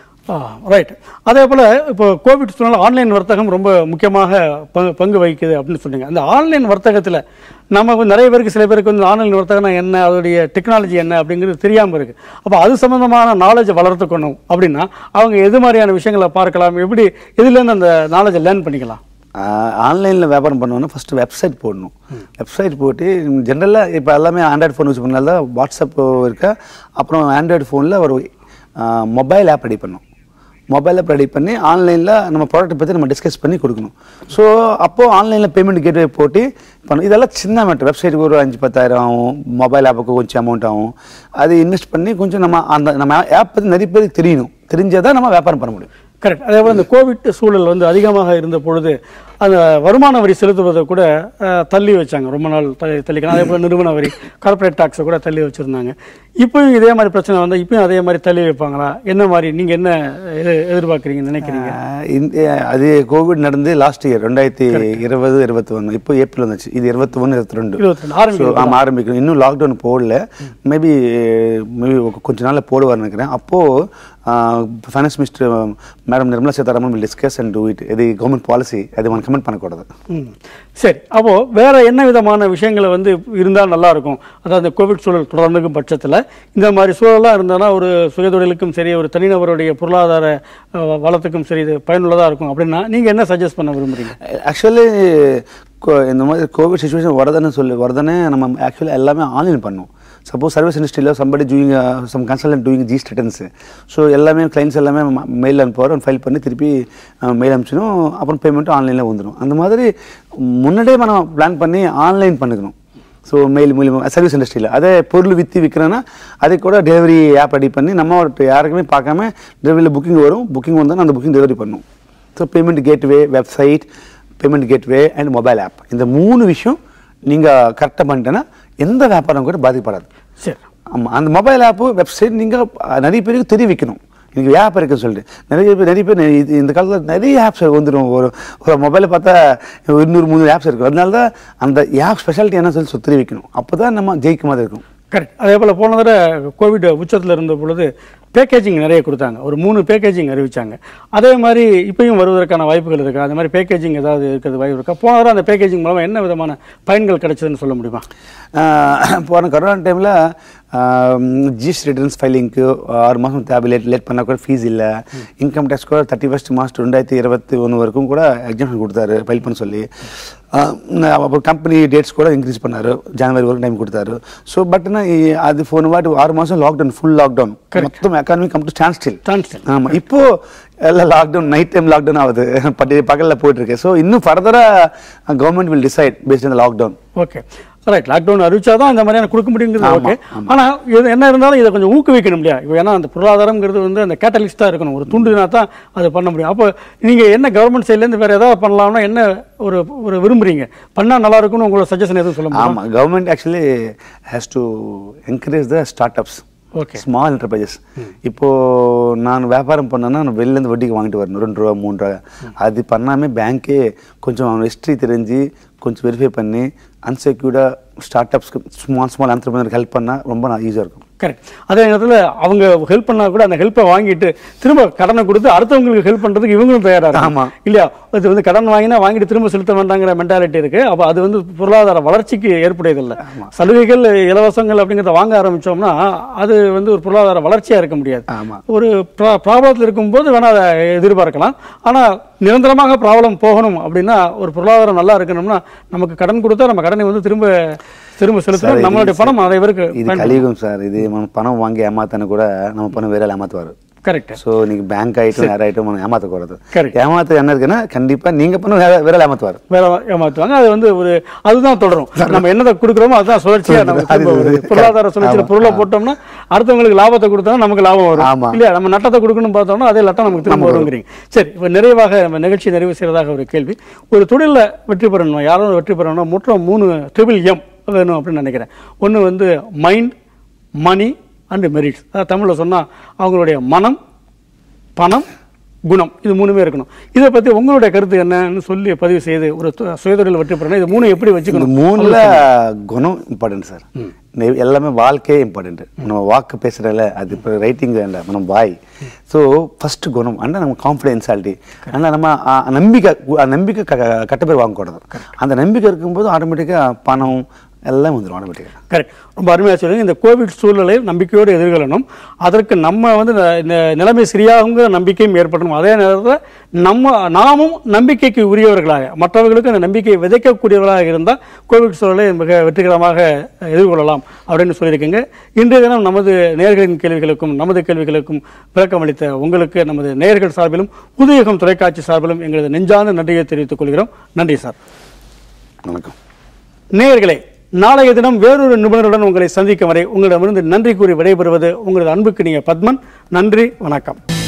ரைட் அதே போல் இப்போ கோவிட் சூழ்நிலை ஆன்லைன் வர்த்தகம் ரொம்ப முக்கியமாக பங்கு பங்கு வகிக்குது அப்படின்னு சொன்னீங்க அந்த ஆன்லைன் வர்த்தகத்தில் நம்ம வந்து நிறைய பேருக்கு சில பேருக்கு வந்து ஆன்லைன் வர்த்தகம்னா என்ன அதோடைய டெக்னாலஜி என்ன அப்படிங்கிறது தெரியாமல் இருக்குது அப்போ அது சம்மந்தமான நாலேஜை வளர்த்துக்கணும் அப்படின்னா அவங்க எது மாதிரியான விஷயங்களை பார்க்கலாம் எப்படி இதுலேருந்து அந்த நாலேஜை லேர்ன் பண்ணிக்கலாம் ஆன்லைனில் வியாபாரம் பண்ணோன்னா ஃபஸ்ட்டு வெப்சைட் போடணும் வெப்சைட் போட்டு ஜென்ரலாக இப்போ எல்லாமே ஆண்ட்ராய்டு ஃபோன் யூஸ் பண்ணால வாட்ஸ்அப் இருக்கா அப்புறம் ஆண்ட்ராய்டு ஃபோனில் ஒரு மொபைல் ஆப் ரெடி பண்ணோம் மொபைல் ஆப் ரெடி பண்ணி ஆன்லைனில் நம்ம ப்ராடக்ட் பற்றி நம்ம டிஸ்கஸ் பண்ணி கொடுக்கணும் ஸோ அப்போது ஆன்லைனில் பேமெண்ட் கேட்வே போட்டு பண்ணணும் இதெல்லாம் சின்ன மேட்டர் வெப்சைட்டுக்கு ஒரு அஞ்சு பத்தாயிரம் ஆகும் மொபைல் ஆப்புக்கு கொஞ்சம் அமௌண்ட் ஆகும் அது இன்வெஸ்ட் பண்ணி கொஞ்சம் நம்ம அந்த நம்ம ஆப் பற்றி நிறைய பேருக்கு தெரியணும் தெரிஞ்சால் தான் நம்ம வியாபாரம் பண்ண முடியும் கரெக்ட் அதே போல் இந்த கோவிட் சூழல் வந்து அதிகமாக இருந்த பொழுது அந்த வருமான வரி செலுத்துவதை கூட அஹ், தள்ளி வச்சாங்க ரொம்ப நாள் தள்ளி தள்ளிக்கலாம் அதே போல் நிறுவன வரி கார்ப்பரேட் டாக்ஸை கூட தள்ளி வச்சுருந்தாங்க இப்பயும் இதே மாதிரி பிரச்சனை வந்தால் இப்பயும் அதே மாதிரி தள்ளி வைப்பாங்களா என்ன மாதிரி நீங்கள் என்ன எதிர் எதிர்பார்க்குறீங்க நினைக்கிறீங்க ஆஹ் இந்த அது கோவிட் நடந்து லாஸ்ட் இயர் ரெண்டாயிரத்தி இருபது இருபத்தி ஒன்று இப்போ ஏப்ரல் வந்துச்சு இது இருபத்தி ஒன்று இருபத்தி ரெண்டு இருபத்தி ரெண்டு ஆரம்பிக்கிறது ஆமாம் ஆரம்பிக்கணும் இன்னும் லாக்டவுன் போடல மேபி மேபி கொஞ்ச நாளில் போடுவார்னு நினைக்கிறேன் அப்போது finance minister madam Nirmala Sitharaman will discuss and do it இது கவர்மெண்ட் பாலிசி அது ஒன் கமெண்ட் பண்ணக்கூடாது ம் சரி அப்போ வேற என்ன விதமான விஷயங்களை வந்து இருந்தால் நல்லா இருக்கும் அதாவது இந்த கோவிட் சூழல் தொடர்ந்துக்கும் பட்சத்தில் இந்த மாதிரி சூழலாம் இருந்ததுன்னா ஒரு சுயதொழிலுக்கும் சரி ஒரு தனிநபருடைய பொருளாதார அஹ், வளத்துக்கும் சரி இது பயனுள்ளதாக இருக்கும் அப்படின்னா நீங்கள் என்ன சஜஸ்ட் பண்ண விரும்புறீங்க ஆக்சுவலி இந்த மாதிரி கோவிட் சுச்சுவேஷன் வரதுன்னு சொல்லி வரதுன்னு நம்ம ஆக்சுவலி எல்லாமே ஆன்லைன் பண்ணோம் சப்போஸ் சர்வீஸ் இண்டஸ்ட்ரியில் somebody doing some consultant doing ஜி ஸ்டேட்டன்ஸு ஸோ எல்லாமே கிளைண்ட்ஸ் எல்லாமே மெயில் அனுப்புவார் ஃபைல் பண்ணி திருப்பி மெயில் அனுப்பிச்சிடும் அப்புறம் பேமெண்ட்டும் ஆன்லைனில் வந்துடும் அந்த மாதிரி முன்னாடியே நம்ம பிளான் பண்ணி ஆன்லைன் பண்ணிக்கணும் ஸோ மெயில் மூலியமாக சர்வீஸ் இண்டஸ்ட்ரியில் அதே பொருள் விற்று விற்கிறேன்னா அதை கூட டெலிவரி ஆப் ரெடி பண்ணி நம்ம ஒரு யாருக்குமே பார்க்காம டெலிவரியில் புக்கிங் வரும் புக்கிங் வந்தால் அந்த புக்கிங் டெலிவரி பண்ணும் so payment gateway website payment gateway and mobile app இந்த மூணு விஷயம் நீங்கள் கரெக்டாக பண்ணிட்டேன்னா எந்த வியாபாரம் கூட பாதிக்கப்படாது சரி ஆமாம் அந்த மொபைல் ஆப்பு வெப்சைட் நீங்கள் நிறைய பேருக்கு தெரிவிக்கணும் எனக்கு ஆப் இருக்குன்னு சொல்லிட்டு நிறைய பேர் நிறைய பேர் நெ- இது- இந்த காலத்தில் நிறைய ஆப்ஸ் வந்துடும் ஒரு ஒரு மொபைலை பார்த்தா இன்னொரு மூணு ஆப்ஸ் இருக்கும் அதனால தான் அந்த ஆப் ஸ்பெஷாலிட்டி என்ன சொல்லி சொல்லி தெரிவிக்கணும் அப்போ தான் நம்ம ஜெயிக்க மாதிரி இருக்கும் கரெக்ட் அதே போல் போன தடவை கோவிட் உச்சத்தில் இருந்த பொழுது பேக்கேஜிங் நிறைய கொடுத்தாங்க ஒரு மூணு பேக்கேஜிங் அறிவிச்சாங்க அதே மாதிரி இப்பயும் வருவதற்கான வாய்ப்புகள் இருக்கா அந்த மாதிரி பேக்கேஜிங் ஏதாவது இருக்கிறது வாய்ப்பு இருக்கா போன தடவை அந்த பேக்கேஜிங் மூலமாக என்ன விதமான பயன்கள் கிடைச்சதுன்னு சொல்ல முடியுமா ஆஹ் போன கொரோனா டைமில் ஜிஎஸ்டி ரிட்டர்ன்ஸ் ஃபைலிங்க்கு ஆறு மாதம் தேவை லேட் லேட் பண்ணால் கூட ஃபீஸ் இல்லை இன்கம் டேக்ஸ் கூட தேர்ட்டி ஃபஸ்ட் மார்ச் ரெண்டாயிரத்தி இருபத்தி ஒன்று வரைக்கும் கூட எக்ஸாம்ஷன் கொடுத்தாரு ஃபைல் பண்ண சொல்லி ஆஹ் அப்புறம் கம்பெனி டேட்ஸ் கூட இன்க்ரீஸ் பண்ணாரு ஜனவரி வரைக்கும் டைம் கொடுத்தாரு ஸோ பட் அது போன வாட்டி ஆறு மாதம் லாக்டவுன் ஃபுல் லாக்டவுன் மொத்தம் economy come to stand still Stand still. ஆமா இப்போ எல்லாம் லாக்டவுன் நைட் டைம் லாக்டவுன் ஆகுது பட் பகலில் போயிட்டு இருக்கு ஸோ இன்னும் ஃபர்தராக கவர்மெண்ட் வில் டிசைட் பேஸ்ட் இந்த லாக்டவுன் ஓகே ரைட் லாக்டவுன் அறிவிச்சாதான் இந்த மாதிரியான கொடுக்க முடியுங்கிறது ஆமா, ஓகே ஆனா இது என்ன இருந்தாலும் இதை கொஞ்சம் ஊக்குவிக்கணும் இல்லையா இப்போ ஏன்னா அந்த பொருளாதாரங்கிறது வந்து அந்த கேட்டலிஸ்டா இருக்கணும் ஒரு துண்டுனா தான் அதை பண்ண முடியும் அப்போ நீங்க என்ன கவர்மெண்ட் சைட்லேருந்து வேற ஏதாவது பண்ணலாம்னா என்ன ஒரு ஒரு விரும்புறீங்க பண்ணா நல்லா இருக்கும்னு உங்களோட சஜஷன் எதுவும் சொல்ல முடியுமா ஆமா government actually has to encourage the start ups Okay. Small enterprises இப்போ நான் வியாபாரம் பண்ணேன்னா நான் வெளிலேருந்து வட்டிக்கு வாங்கிட்டு வரணும் ரெண்டு ரூபா மூணு ரூபா அது பண்ணாமல் பேங்க்கே கொஞ்சம் அவன் ஹிஸ்ட்ரி தெரிஞ்சு கொஞ்சம் வெரிஃபை பண்ணி அன்செக்யூர்டாக ஸ்டார்ட் அப்ஸ்க்கு ஸ்மால் ஸ்மால் என்டர்பிரைனர் ஹெல்ப் பண்ணால் ரொம்ப ஈஸியாக இருக்கும் கரெக்ட் அதே நேரத்தில் அவங்க ஹெல்ப் பண்ணா கூட அந்த ஹெல்ப்பை வாங்கிட்டு திரும்ப கடனை கொடுத்து அடுத்தவங்களுக்கு ஹெல்ப் பண்றதுக்கு இவங்களும் தயாரா இருக்காங்க. ஆமா. இல்லையா அது வந்து கடன் வாங்கினா வாங்கிட்டு திரும்ப செலுத்த வேண்டாங்கிற மென்டாலிட்டி இருக்கு அப்போ அது வந்து பொருளாதார வளர்ச்சிக்கு ஏற்புடையதில்லை சலுகைகள் இலவசங்கள் அப்படிங்கிறத வாங்க ஆரம்பிச்சோம்னா அது வந்து ஒரு பொருளாதார வளர்ச்சியா இருக்க முடியாது ஆமா. ஒரு ப்ராப்ளத்தில் இருக்கும்போது வேணா அதை எதிர்பார்க்கலாம் ஆனா நிரந்தரமாக ப்ராப்ளம் போகணும் அப்படின்னா ஒரு பொருளாதாரம் நல்லா இருக்கணும்னா நமக்கு கடன் கொடுத்தா நம்ம கடனை வந்து திரும்ப திரும்ப சார், செலுத்தணும் இது நம்மளுடைய பணம் அனைவருக்கு இது கலியுகம் சார் இது நம்ம பணம் வாங்கி ஏமாத்தானு கூட நம்ம பணம் வேற ஏமாத்துவாரு கரெக்ட் ஸோ நீங்க பேங்க் ஆயிட்டும் யார் ஆயிட்டும் நம்ம ஏமாத்தக்கூடாது Correct. ஏமாத்து என்ன இருக்குன்னா கண்டிப்பா நீங்க பணம் வேற வேற ஏமாத்துவார் வேலை ஏமாத்துவாங்க அது வந்து ஒரு அதுதான் தொடரும் நம்ம என்னதை கொடுக்குறோமோ அதுதான் சுழற்சியா நமக்கு திரும்ப அது வருது correct. பொருளாதார சுழற்சியில ஆமா. பொருளை போட்டோம்னா அடுத்தவங்களுக்கு லாபத்தை கொடுத்தா நமக்கு லாபம் வரும் ஆமா. இல்லையா நம்ம நட்டத்தை கொடுக்கணும்னு பார்த்தோம்னா அதே லட்டம் நமக்கு திரும்ப வருங்கிறீங்க சரி இப்போ நிறைவாக நம்ம நிகழ்ச்சி நிறைவு செய்யறதாக ஒரு கேள்வி ஒரு தொழில்ல வெற்றி பெறணும் யாரும் வெற்றி பெறணும்னா முற்றம் மூணு ட்ரிபிள் எம் வேணும் அப்படின்னு நினைக்கிறேன் ஒன்று வந்து மைண்ட் மணி அண்ட் மெரிட்ஸ் அதாவது தமிழில் சொன்னால் அவங்களுடைய மனம் பணம் குணம் இது மூணுமே இருக்கணும் இதை பத்தி உங்களுடைய கருத்து என்னன்னு சொல்லி பதிவு செய்து ஒரு து- சுயதொழில் வெற்றி பெறணும் இது மூணு எப்படி இந்த வச்சுக்கணும் மூணுல குணம் இம்பார்ட்டன்ட் சார் நெ- எல்லாமே வாழ்க்கையே இம்பார்ட்டன்ட் நம்ம வாக்கு பேசுறதுல அது இப்போ ரைட்டிங் இல்லை நம்ம வாய் ஸோ ஃபர்ஸ்ட் குணம் அண்ட் நம்ம கான்ஃபிடென்சாலிட்டி ஆனால் நம்ம ஆ, நம்பிக்கை கு- ஆ, நம்பிக்கை க- க- கட்ட பேர் வாங்கக்கூடாது அந்த நம்பிக்கை இருக்கும்போது ஆட்டோமேட்டிக்காக பணம் எல்லாம் வந்துடும் ஆட்டோமேட்டிக்காக கரெக்ட் ரொம்ப அருமையாக சொல்லுங்க இந்த கோவிட் சூழ்நிலை நம்பிக்கையோடு எதிர்கொள்ளணும் அதற்கு நம்ம வந்து இந்த- இந்த நிலைமை சரியாகுங்கிற நம்பிக்கையும் ஏற்படணும் அதே நேரத்தில் நம்ம நாமும் நம்பிக்கைக்கு உரியவர்களாக மற்றவர்களுக்கு அந்த நம்பிக்கையை விதைக்கக்கூடியவர்களாக இருந்தால் கோவிட் சூழலை மிக வெற்றிகரமாக எதிர்கொள்ளலாம் அப்படின்னு சொல்லியிருக்கீங்க இன்றைய தினம் நமது நேயர்களின் கேள்விகளுக்கும் நமது கேள்விகளுக்கும் விளக்கம் அளித்த உங்களுக்கு நமது நேயர்கள் சார்பிலும் புதுயுகம் தொலைக்காட்சி சார்பிலும் எங்களது நெஞ்சார்ந்த நன்றியை தெரிவித்துக் கொள்கிறோம் நன்றி சார் வணக்கம் நேயர்களே நாளைய தினம் வேறொரு நிபுணருடன் உங்களை சந்திக்கும் வரை உங்களிடமிருந்து நன்றி கூறி விடைபெறுவது உங்களது அன்புக்கு நீங்க பத்மன் நன்றி வணக்கம்